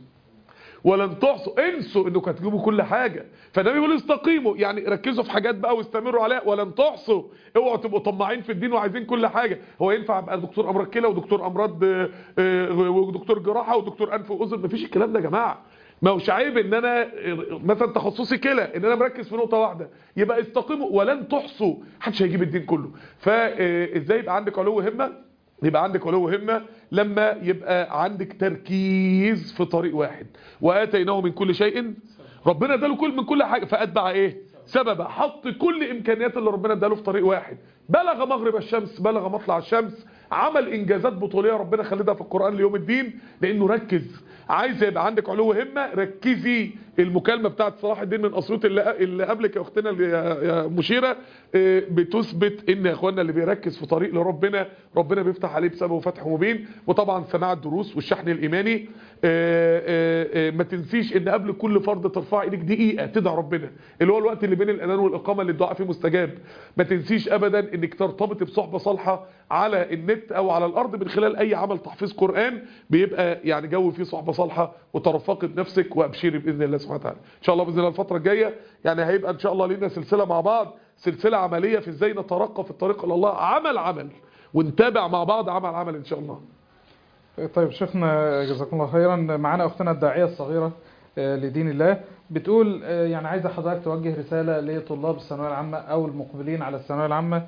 S2: ولن تحصوا انسوا انكم هتجيبوا كل حاجه فالنبي بيقول استقيموا يعني ركزوا في حاجات بقى واستمروا عليها ولن تحصوا اوعوا تبقوا طماعين في الدين وعايزين كل حاجه هو ينفع ابقى دكتور امراض كلى ودكتور امراض آه، آه، ودكتور جراحه ودكتور انف واذن مفيش الكلام ده يا جماعه ما هوش عيب ان انا آه، مثلا تخصصي كلى ان انا مركز في نقطه واحده يبقى استقيموا ولن تحصوا محدش هيجيب الدين كله فازاي يبقى عندك علو همه يبقى عندك علو همة لما يبقى عندك تركيز في طريق واحد وآتيناه من كل شيء ربنا اداله كل من كل حاجة فأتبع ايه سبب حط كل امكانيات اللي ربنا اداله في طريق واحد بلغ مغرب الشمس بلغ مطلع الشمس عمل انجازات بطوليه ربنا خلدها في القران ليوم الدين لانه ركز عايز يبقى عندك علو همه ركزي المكالمه بتاعت صلاح الدين من اسيوط اللي اللي قبلك يا اختنا اللي- يا يا مشيره آه، بتثبت ان يا اخوانا اللي بيركز في طريق لربنا ربنا بيفتح عليه بسببه فتح مبين وطبعا سماع الدروس والشحن الايماني آه، آه، آه، ما تنسيش ان قبل كل فرض ترفع ايدك دقيقه تدعي ربنا اللي هو الوقت اللي بين الاذان والاقامه اللي الدعاء فيه مستجاب ما تنسيش ابدا انك ترتبط بصحبه صالحه على النت او على الارض من خلال اي عمل تحفيظ قران بيبقى يعني جو فيه صحبه صالحه وترفقي بنفسك وابشري باذن الله سبحانه وتعالى ان شاء الله باذن الله الفتره الجايه يعني هيبقى ان شاء الله لينا سلسله مع بعض سلسله عمليه في ازاي نترقى في الطريق الى الله عمل عمل ونتابع مع بعض عمل عمل ان شاء الله
S1: طيب شيخنا جزاكم الله خيرا معانا اختنا الداعيه الصغيره آه، لدين الله بتقول آه، يعني عايزه حضرتك توجه رساله لطلاب الثانويه العامه او المقبلين على الثانويه العامه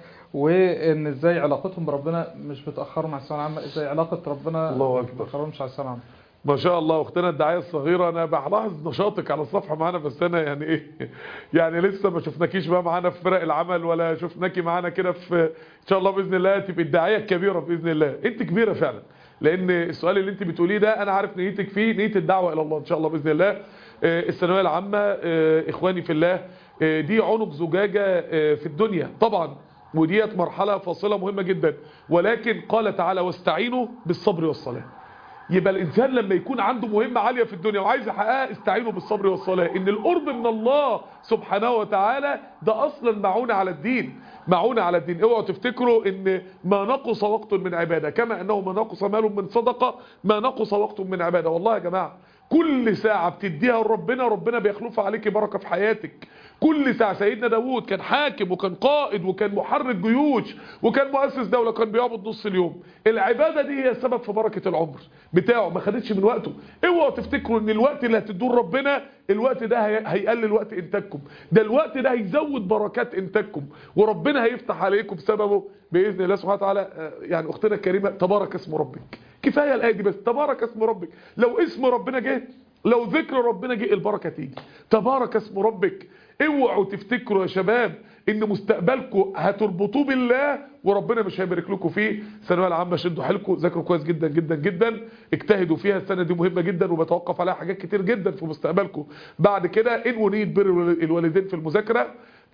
S1: وان ازاي علاقتهم بربنا مش بتاخرهم على الثانويه العامه ازاي علاقه ربنا
S2: الله
S1: ما
S2: أكبر.
S1: بتاخرهمش على الثانويه العامه
S2: ما شاء الله اختنا الدعايه الصغيره انا بلاحظ نشاطك على الصفحه معانا بس انا يعني ايه يعني لسه ما شفناكيش بقى معانا في فرق العمل ولا شفناكي معانا كده في ان شاء الله باذن الله تبقي الداعيه الكبيره باذن الله انت كبيره فعلا لان السؤال اللي انت بتقوليه ده انا عارف نيتك فيه نيه الدعوه الى الله ان شاء الله باذن الله آه، الثانويه العامه آه، اخواني في الله آه، دي عنق زجاجه آه، في الدنيا طبعا وديت مرحله فاصله مهمه جدا ولكن قال تعالى واستعينوا بالصبر والصلاه يبقى الانسان لما يكون عنده مهمه عاليه في الدنيا وعايز يحققها استعينوا بالصبر والصلاه ان القرب من الله سبحانه وتعالى ده اصلا معونه على الدين معونه على الدين اوعوا تفتكروا ان ما نقص وقت من عباده كما انه ما نقص مال من صدقه ما نقص وقت من عباده والله يا جماعه كل ساعة بتديها لربنا ربنا بيخلفها عليك بركة في حياتك كل ساعة سيدنا داوود كان حاكم وكان قائد وكان محرك جيوش وكان مؤسس دولة كان بيعبد نص اليوم العبادة دي هي السبب في بركة العمر بتاعه ما خدتش من وقته اوعوا تفتكروا ان الوقت اللي هتدور ربنا الوقت ده هي- هيقلل وقت انتاجكم ده الوقت ده هيزود بركات انتاجكم وربنا هيفتح عليكم بسببه باذن الله سبحانه وتعالى آه، يعني اختنا الكريمه تبارك اسم ربك كفايه الايه دي بس تبارك اسم ربك لو اسم ربنا جه لو ذكر ربنا جه البركه تيجي تبارك اسم ربك اوعوا تفتكروا يا شباب ان مستقبلكم هتربطوه بالله وربنا مش هيبارك لكم فيه الثانويه العامه شدوا حيلكم ذاكروا كويس جدا جدا جدا اجتهدوا فيها السنه دي مهمه جدا وبتوقف عليها حاجات كتير جدا في مستقبلكم بعد كده انووا نيه بر الوالدين في المذاكره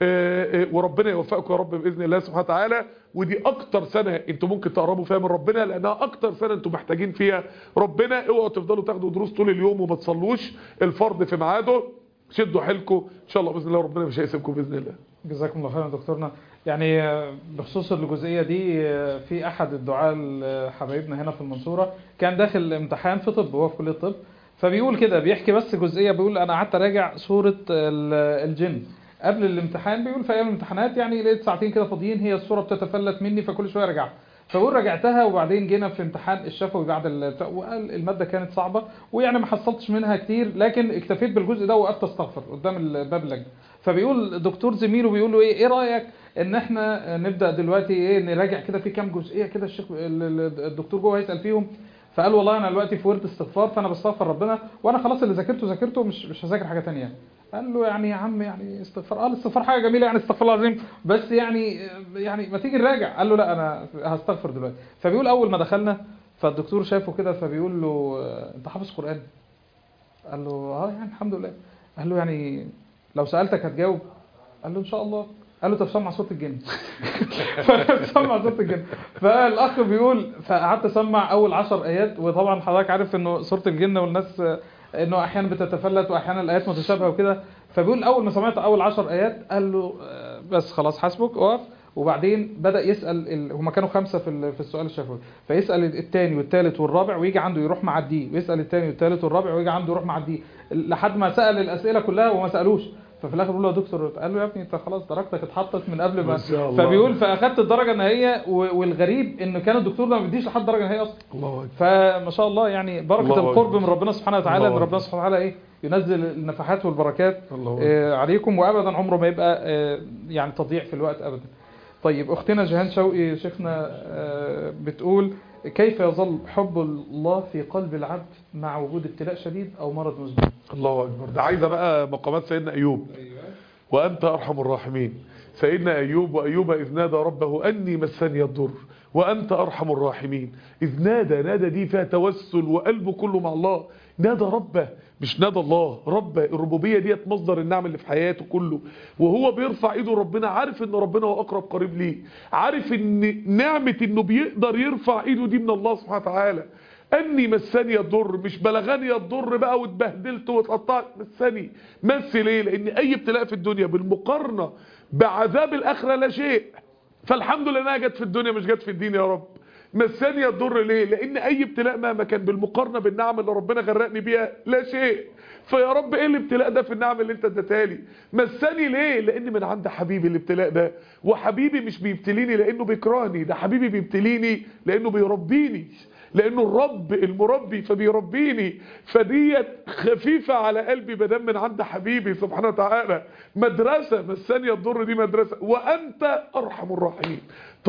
S2: آه، آه، وربنا يوفقكم يا رب باذن الله سبحانه وتعالى ودي اكتر سنه انتوا ممكن تقربوا فيها من ربنا لانها اكتر سنه انتوا محتاجين فيها ربنا اوعوا تفضلوا تاخدوا دروس طول اليوم وما تصلوش الفرض في ميعاده شدوا حيلكم ان شاء الله باذن الله ربنا مش هيسيبكم باذن الله
S1: جزاكم الله خيرا يا دكتورنا يعني آه، بخصوص الجزئيه دي آه، في احد الدعاة ال- حبايبنا هنا في المنصوره كان داخل امتحان في طب هو في كليه الطب فبيقول كده بيحكي بس جزئيه بيقول انا قعدت اراجع سوره ال- الجن قبل الامتحان بيقول في ايام الامتحانات يعني لقيت ساعتين كده فاضيين هي الصوره بتتفلت مني فكل شويه ارجعها فبقول رجعتها وبعدين جينا في امتحان الشفوي بعد ال- وقال الماده كانت صعبه ويعني ما حصلتش منها كتير لكن اكتفيت بالجزء ده وقفت استغفر قدام الباب اللجنه فبيقول دكتور زميله بيقول له ايه ايه رايك ان احنا نبدا دلوقتي ايه نراجع كده في كام جزئيه كده الشيخ ال- ال- الدكتور جوه هيسال فيهم فقال والله انا دلوقتي في ورد استغفار فانا بستغفر ربنا وانا خلاص اللي ذاكرته ذاكرته مش مش هذاكر حاجه تانية قال له يعني يا عم يعني استغفار اه الاستغفار حاجه جميله يعني استغفر الله العظيم بس يعني يعني ما تيجي نراجع قال له لا انا هستغفر دلوقتي فبيقول اول ما دخلنا فالدكتور شافه كده فبيقول له آه، انت حافظ قران قال له اه يعني الحمد لله قال له يعني لو سالتك هتجاوب قال له ان شاء الله قال له طب سمع صوت الجن سمع صوت الجن فالاخ بيقول فقعدت اسمع اول عشر ايات وطبعا حضرتك عارف انه سوره الجن والناس آه، انه احيانا بتتفلت واحيانا الايات متشابهه وكده فبيقول اول ما سمعت اول 10 ايات قال له آه، بس خلاص حاسبك اقف وبعدين بدا يسال ال... هم كانوا خمسه في ال... في السؤال الشفوي فيسال الثاني والثالث والرابع ويجي عنده يروح معديه ويسال الثاني والثالث والرابع ويجي عنده يروح معديه لحد ما سال الاسئله كلها وما سالوش ففي الاخر بيقول له يا دكتور قال له يا ابني انت خلاص درجتك اتحطت من قبل ما
S2: ما شاء الله.
S1: فبيقول فاخدت الدرجه النهائيه و- والغريب ان كان الدكتور ده ما بيديش لحد الدرجه النهائيه اصلا
S2: الله اكبر
S1: فما شاء الله يعني بركه
S2: الله
S1: القرب
S2: أكبر.
S1: من ربنا سبحانه وتعالى
S2: الله
S1: ان ربنا
S2: أكبر.
S1: سبحانه وتعالى ايه ينزل النفحات والبركات
S2: الله أكبر.
S1: آه، عليكم وابدا عمره ما يبقى آه، يعني تضييع في الوقت ابدا طيب اختنا جيهان شوقي شيخنا آه، بتقول كيف يظل حب الله في قلب العبد مع وجود ابتلاء شديد او مرض مزمن
S2: الله اكبر ده عايزه بقى مقامات سيدنا ايوب وأنت أرحم الراحمين سيدنا أيوب وأيوب إذ نادى ربه أني مسني الضر وأنت أرحم الراحمين إذ نادى نادى دي فيها توسل وقلبه كله مع الله نادى ربه مش نادى الله ربه الربوبية ديت مصدر النعم اللي في حياته كله وهو بيرفع ايده ربنا عارف ان ربنا هو اقرب قريب ليه عارف ان نعمة انه بيقدر يرفع ايده دي من الله سبحانه وتعالى اني مسني الضر مش بلغني الضر بقى واتبهدلت واتقطعت مسني مس ليه لان اي ابتلاء في الدنيا بالمقارنه بعذاب الاخره لا شيء فالحمد لله انها جت في الدنيا مش جت في الدين يا رب مسني الضر ليه لان اي ابتلاء مهما كان بالمقارنه بالنعم اللي ربنا غرقني بيها لا شيء فيا رب ايه الابتلاء ده في النعم اللي انت اديتها لي مسني ليه لان من عند حبيبي الابتلاء ده وحبيبي مش بيبتليني لانه بيكرهني ده حبيبي بيبتليني لانه بيربيني لانه الرب المربي فبيربيني فديت خفيفة على قلبي بدم من عند حبيبي سبحانه وتعالى مدرسة مسانية الضر دي مدرسة وانت ارحم الراحمين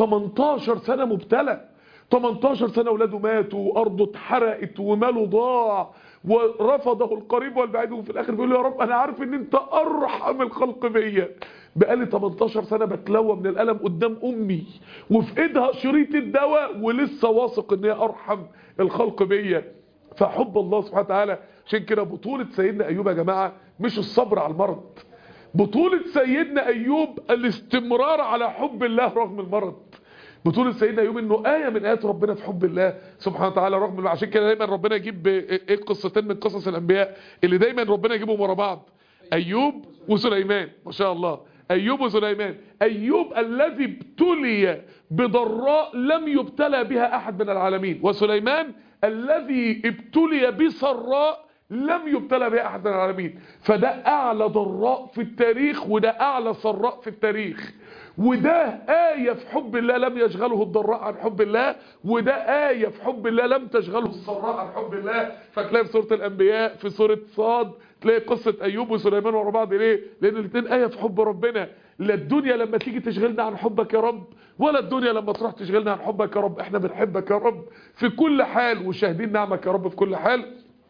S2: 18 سنة مبتلى 18 سنة اولاده ماتوا وارضه اتحرقت وماله ضاع ورفضه القريب والبعيد وفي الاخر بيقول له يا رب انا عارف ان انت ارحم الخلق بيا بقالي 18 سنة بتلوى من الألم قدام أمي وفي إيدها شريط الدواء ولسه واثق إن هي أرحم الخلق بيا فحب الله سبحانه وتعالى عشان كده بطولة سيدنا أيوب يا جماعة مش الصبر على المرض بطولة سيدنا أيوب الاستمرار على حب الله رغم المرض بطولة سيدنا أيوب إنه آية من آيات ربنا في حب الله سبحانه وتعالى رغم عشان كده دايما ربنا يجيب إيه قصتين من قصص الأنبياء اللي دايما ربنا يجيبهم ورا بعض أيوب وسليمان ما شاء الله أيوب وسليمان أيوب الذي ابتلي بضراء لم يبتلى بها أحد من العالمين وسليمان الذي ابتلي بسراء لم يبتلى بها أحد من العالمين فده أعلى ضراء في التاريخ وده أعلى سراء في التاريخ وده آية في حب الله لم يشغله الضراء عن حب الله وده آية في حب الله لم تشغله السراء عن حب الله فتلاقي في سورة الأنبياء في سورة صاد تلاقي قصة أيوب وسليمان ورا بعض ليه؟ لأن الاثنين آية في حب ربنا لا الدنيا لما تيجي تشغلنا عن حبك يا رب ولا الدنيا لما تروح تشغلنا عن حبك يا رب احنا بنحبك يا رب في كل حال وشاهدين نعمك يا رب في كل حال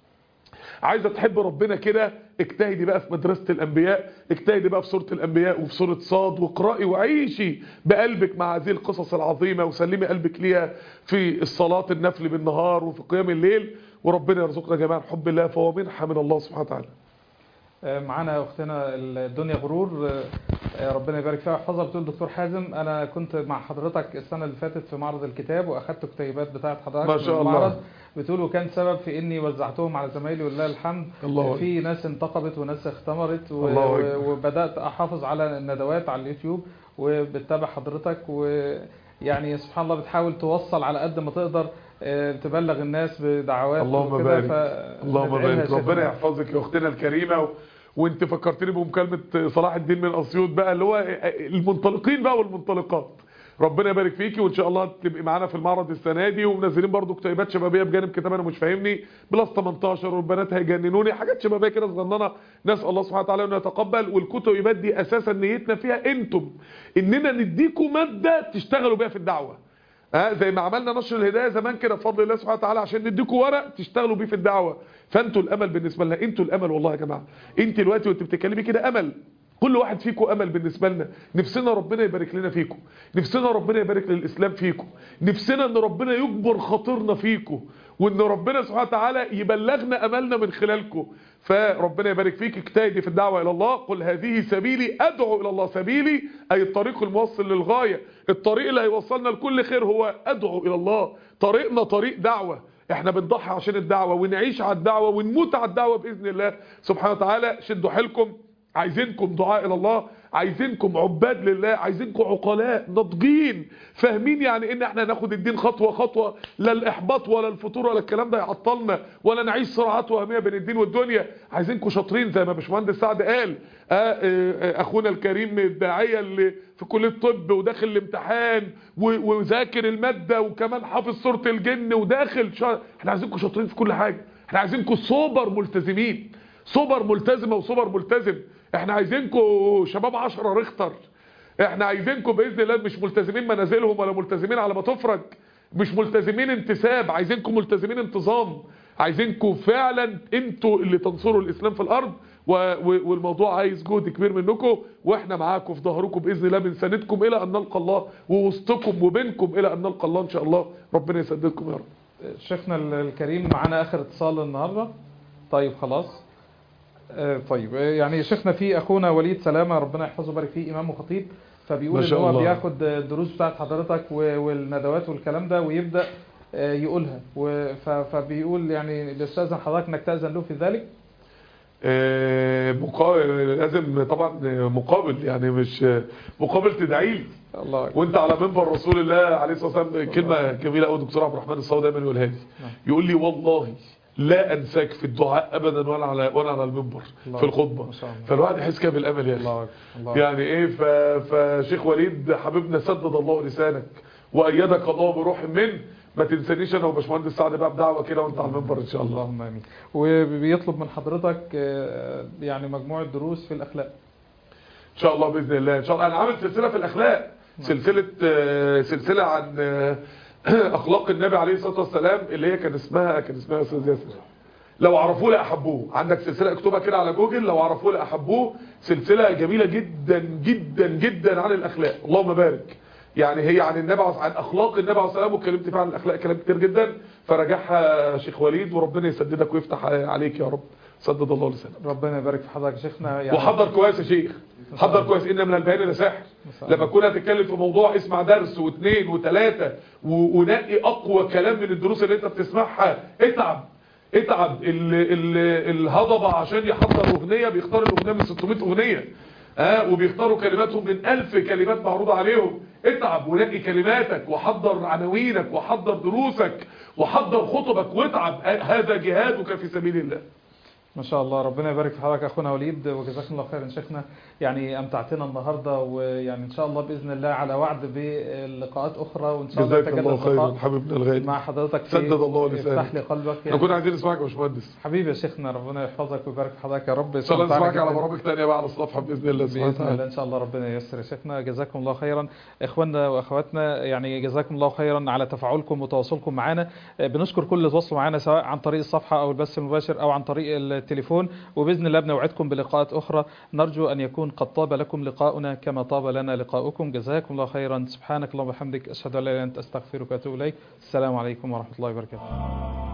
S2: عايزة تحب ربنا كده اجتهدي بقى في مدرسة الأنبياء اجتهدي بقى في سورة الأنبياء وفي سورة صاد واقرأي وعيشي بقلبك مع هذه القصص العظيمة وسلمي قلبك ليها في الصلاة النفل بالنهار وفي قيام الليل وربنا يرزقنا جميعا حب الله فهو منحة من الله سبحانه وتعالى
S1: معانا اختنا الدنيا غرور ربنا يبارك فيها ويحفظها بتقول دكتور حازم انا كنت مع حضرتك السنه اللي فاتت في معرض الكتاب واخدت كتيبات بتاعه حضرتك
S2: ما شاء
S1: من المعرض
S2: الله.
S1: بتقول وكان سبب في اني وزعتهم على زمايلي ولله الحمد
S2: الله
S1: في ناس انتقبت وناس اختمرت و...
S2: الله أكبر.
S1: وبدات احافظ على الندوات على اليوتيوب وبتتابع حضرتك ويعني سبحان الله بتحاول توصل على قد ما تقدر آه، تبلغ الناس بدعوات
S2: اللهم
S1: وكده،
S2: بارك
S1: ف-
S2: اللهم
S1: ندعي لها
S2: بارك
S1: يا
S2: ربنا
S1: شيخنا.
S2: يحفظك يا اختنا الكريمه و... وانت فكرتني بمكالمه صلاح الدين من اسيوط بقى اللي هو المنطلقين بقى والمنطلقات ربنا يبارك فيكي وان شاء الله تبقي معانا في المعرض السنه دي ومنزلين برضو كتيبات شبابيه بجانب كتاب انا مش فاهمني بلس 18 والبنات هيجننوني حاجات شبابيه كده صغننه نسال الله سبحانه وتعالى انه يتقبل والكتيبات دي اساسا نيتنا فيها انتم اننا نديكم ماده تشتغلوا بيها في الدعوه ها زي ما عملنا نشر الهدايه زمان كده بفضل الله سبحانه وتعالى عشان نديكم ورق تشتغلوا بيه في الدعوه فانتوا الامل بالنسبه لنا انتوا الامل والله يا جماعه انت دلوقتي وانت بتتكلمي كده امل كل واحد فيكم امل بالنسبه لنا نفسنا ربنا يبارك لنا فيكم نفسنا ربنا يبارك للاسلام فيكم نفسنا ان ربنا يجبر خاطرنا فيكم وان ربنا سبحانه وتعالى يبلغنا املنا من خلالكم فربنا يبارك فيك اجتهدي في الدعوه الى الله قل هذه سبيلي ادعو الى الله سبيلي اي الطريق الموصل للغايه الطريق اللي هيوصلنا لكل خير هو ادعو الى الله طريقنا طريق دعوه احنا بنضحي عشان الدعوه ونعيش على الدعوه ونموت على الدعوه باذن الله سبحانه وتعالى شدوا حيلكم عايزينكم دعاء الى الله عايزينكم عباد لله عايزينكم عقلاء ناضجين فاهمين يعني ان احنا ناخد الدين خطوه خطوه لا الاحباط ولا الفتور ولا الكلام ده يعطلنا ولا نعيش صراعات وهميه بين الدين والدنيا عايزينكم شاطرين زي ما باشمهندس سعد قال آه آه آه اخونا الكريم الداعيه اللي في كليه طب وداخل الامتحان و- وذاكر الماده وكمان حافظ سوره الجن وداخل شا... احنا عايزينكم شاطرين في كل حاجه احنا عايزينكم سوبر ملتزمين سوبر ملتزمه وسوبر ملتزم احنا عايزينكم شباب عشرة رختر احنا عايزينكم باذن الله مش ملتزمين منازلهم ولا ملتزمين على ما تفرج مش ملتزمين انتساب عايزينكم ملتزمين انتظام عايزينكم فعلا انتوا اللي تنصروا الاسلام في الارض و... و... والموضوع عايز جهد كبير منكم واحنا معاكم في ظهركم باذن الله بنساندكم الى ان نلقى الله ووسطكم وبينكم الى ان نلقى الله ان شاء الله ربنا يسددكم يا رب
S1: شيخنا الكريم معانا اخر اتصال النهارده طيب خلاص آه، طيب آه، يعني شيخنا في اخونا وليد سلامه ربنا يحفظه ويبارك فيه امام وخطيب فبيقول
S2: ما
S1: ان
S2: شاء
S1: هو
S2: الله.
S1: بياخد الدروس بتاعت حضرتك و- والندوات والكلام ده ويبدا آه، يقولها و- ف- فبيقول يعني بيستاذن حضرتك انك تاذن له في ذلك
S2: آه، مقابل لازم طبعا مقابل يعني مش مقابل تدعي لي
S1: الله أكبر.
S2: وانت على منبر رسول الله عليه الصلاه والسلام كلمه جميله قوي دكتور عبد الرحمن الصاوي دايما يقولها لي
S1: نعم.
S2: يقول لي والله لا انساك في الدعاء ابدا وانا على وانا على المنبر
S1: الله
S2: في الخطبه
S1: ما شاء الله.
S2: فالواحد يحس كده بالامل يا
S1: الله
S2: اخي
S1: أكبر. الله أكبر.
S2: يعني ايه ف... فشيخ وليد حبيبنا سدد الله لسانك وايدك الله بروح منه ما تنسانيش انا وباشمهندس سعد بقى بدعوه كده وانت على المنبر ان شاء الله
S1: اللهم امين وبيطلب من حضرتك آه، يعني مجموعه دروس في الاخلاق
S2: ان شاء الله باذن الله ان شاء الله انا عامل سلسله في الاخلاق سلسله آه، سلسله عن آه، اخلاق النبي عليه الصلاه والسلام اللي هي كان اسمها كان اسمها يا استاذ ياسر لو عرفوه لاحبوه عندك سلسله اكتبها كده على جوجل لو عرفوه لاحبوه سلسله جميله جدا جدا جدا عن الاخلاق اللهم بارك يعني هي عن النبي عليه- عن اخلاق النبي عليه الصلاه والسلام واتكلمت فيها عن الاخلاق كلام كتير جدا فراجعها شيخ وليد وربنا يسددك ويفتح عليك يا رب سدد الله لسانك
S1: ربنا يبارك في حضرتك يا شيخنا يعني
S2: وحضر كويس يا شيخ حضر كويس ان من البيان لساحر لما تكون هتتكلم في موضوع اسمع درس واثنين وثلاثة و- ونقي اقوى كلام من الدروس اللي انت بتسمعها اتعب اتعب ال ال الهضبة عشان يحضر اغنية بيختار الاغنية من 600 اغنية اه وبيختاروا كلماتهم من ألف كلمات معروضة عليهم اتعب ونقي كلماتك وحضر عناوينك وحضر دروسك وحضر خطبك واتعب آه، هذا جهادك في سبيل الله
S1: ما شاء الله ربنا يبارك في حضرتك اخونا وليد وجزاكم الله خيرا شيخنا يعني امتعتنا النهارده ويعني ان شاء الله باذن الله على وعد بلقاءات اخرى وان شاء الله
S2: جزاك الله
S1: يتجدد
S2: خيرا
S1: اللقاء
S2: حبيبنا الغالي
S1: مع حضرتك في
S2: سدد الله لسانك.
S1: افتح لي قلبك
S2: احنا كنا عايزين نسمعك يا باشمهندس
S1: حبيبي يا شيخنا ربنا يحفظك ويبارك في حضرتك يا رب
S2: ان شاء الله
S1: استمتعنا
S2: نسمعك على
S1: جداً.
S2: برامج تانية بقى على الصفحة بإذن الله سبحانه
S1: باذن الله
S2: وتعالى
S1: ان شاء الله ربنا ييسر يا شيخنا جزاكم الله خيرا اخواننا واخواتنا يعني جزاكم الله خيرا على تفاعلكم وتواصلكم معنا آه، بنشكر كل اللي تواصلوا معنا سواء عن طريق الصفحه او البث المباشر او عن طريق التليفون وباذن الله بنوعدكم بلقاءات اخرى نرجو ان يكون قد طاب لكم لقاؤنا كما طاب لنا لقاؤكم جزاكم الله خيرا سبحانك اللهم وبحمدك اشهد ان لا اله الا انت استغفرك واتوب اليك السلام عليكم ورحمه الله وبركاته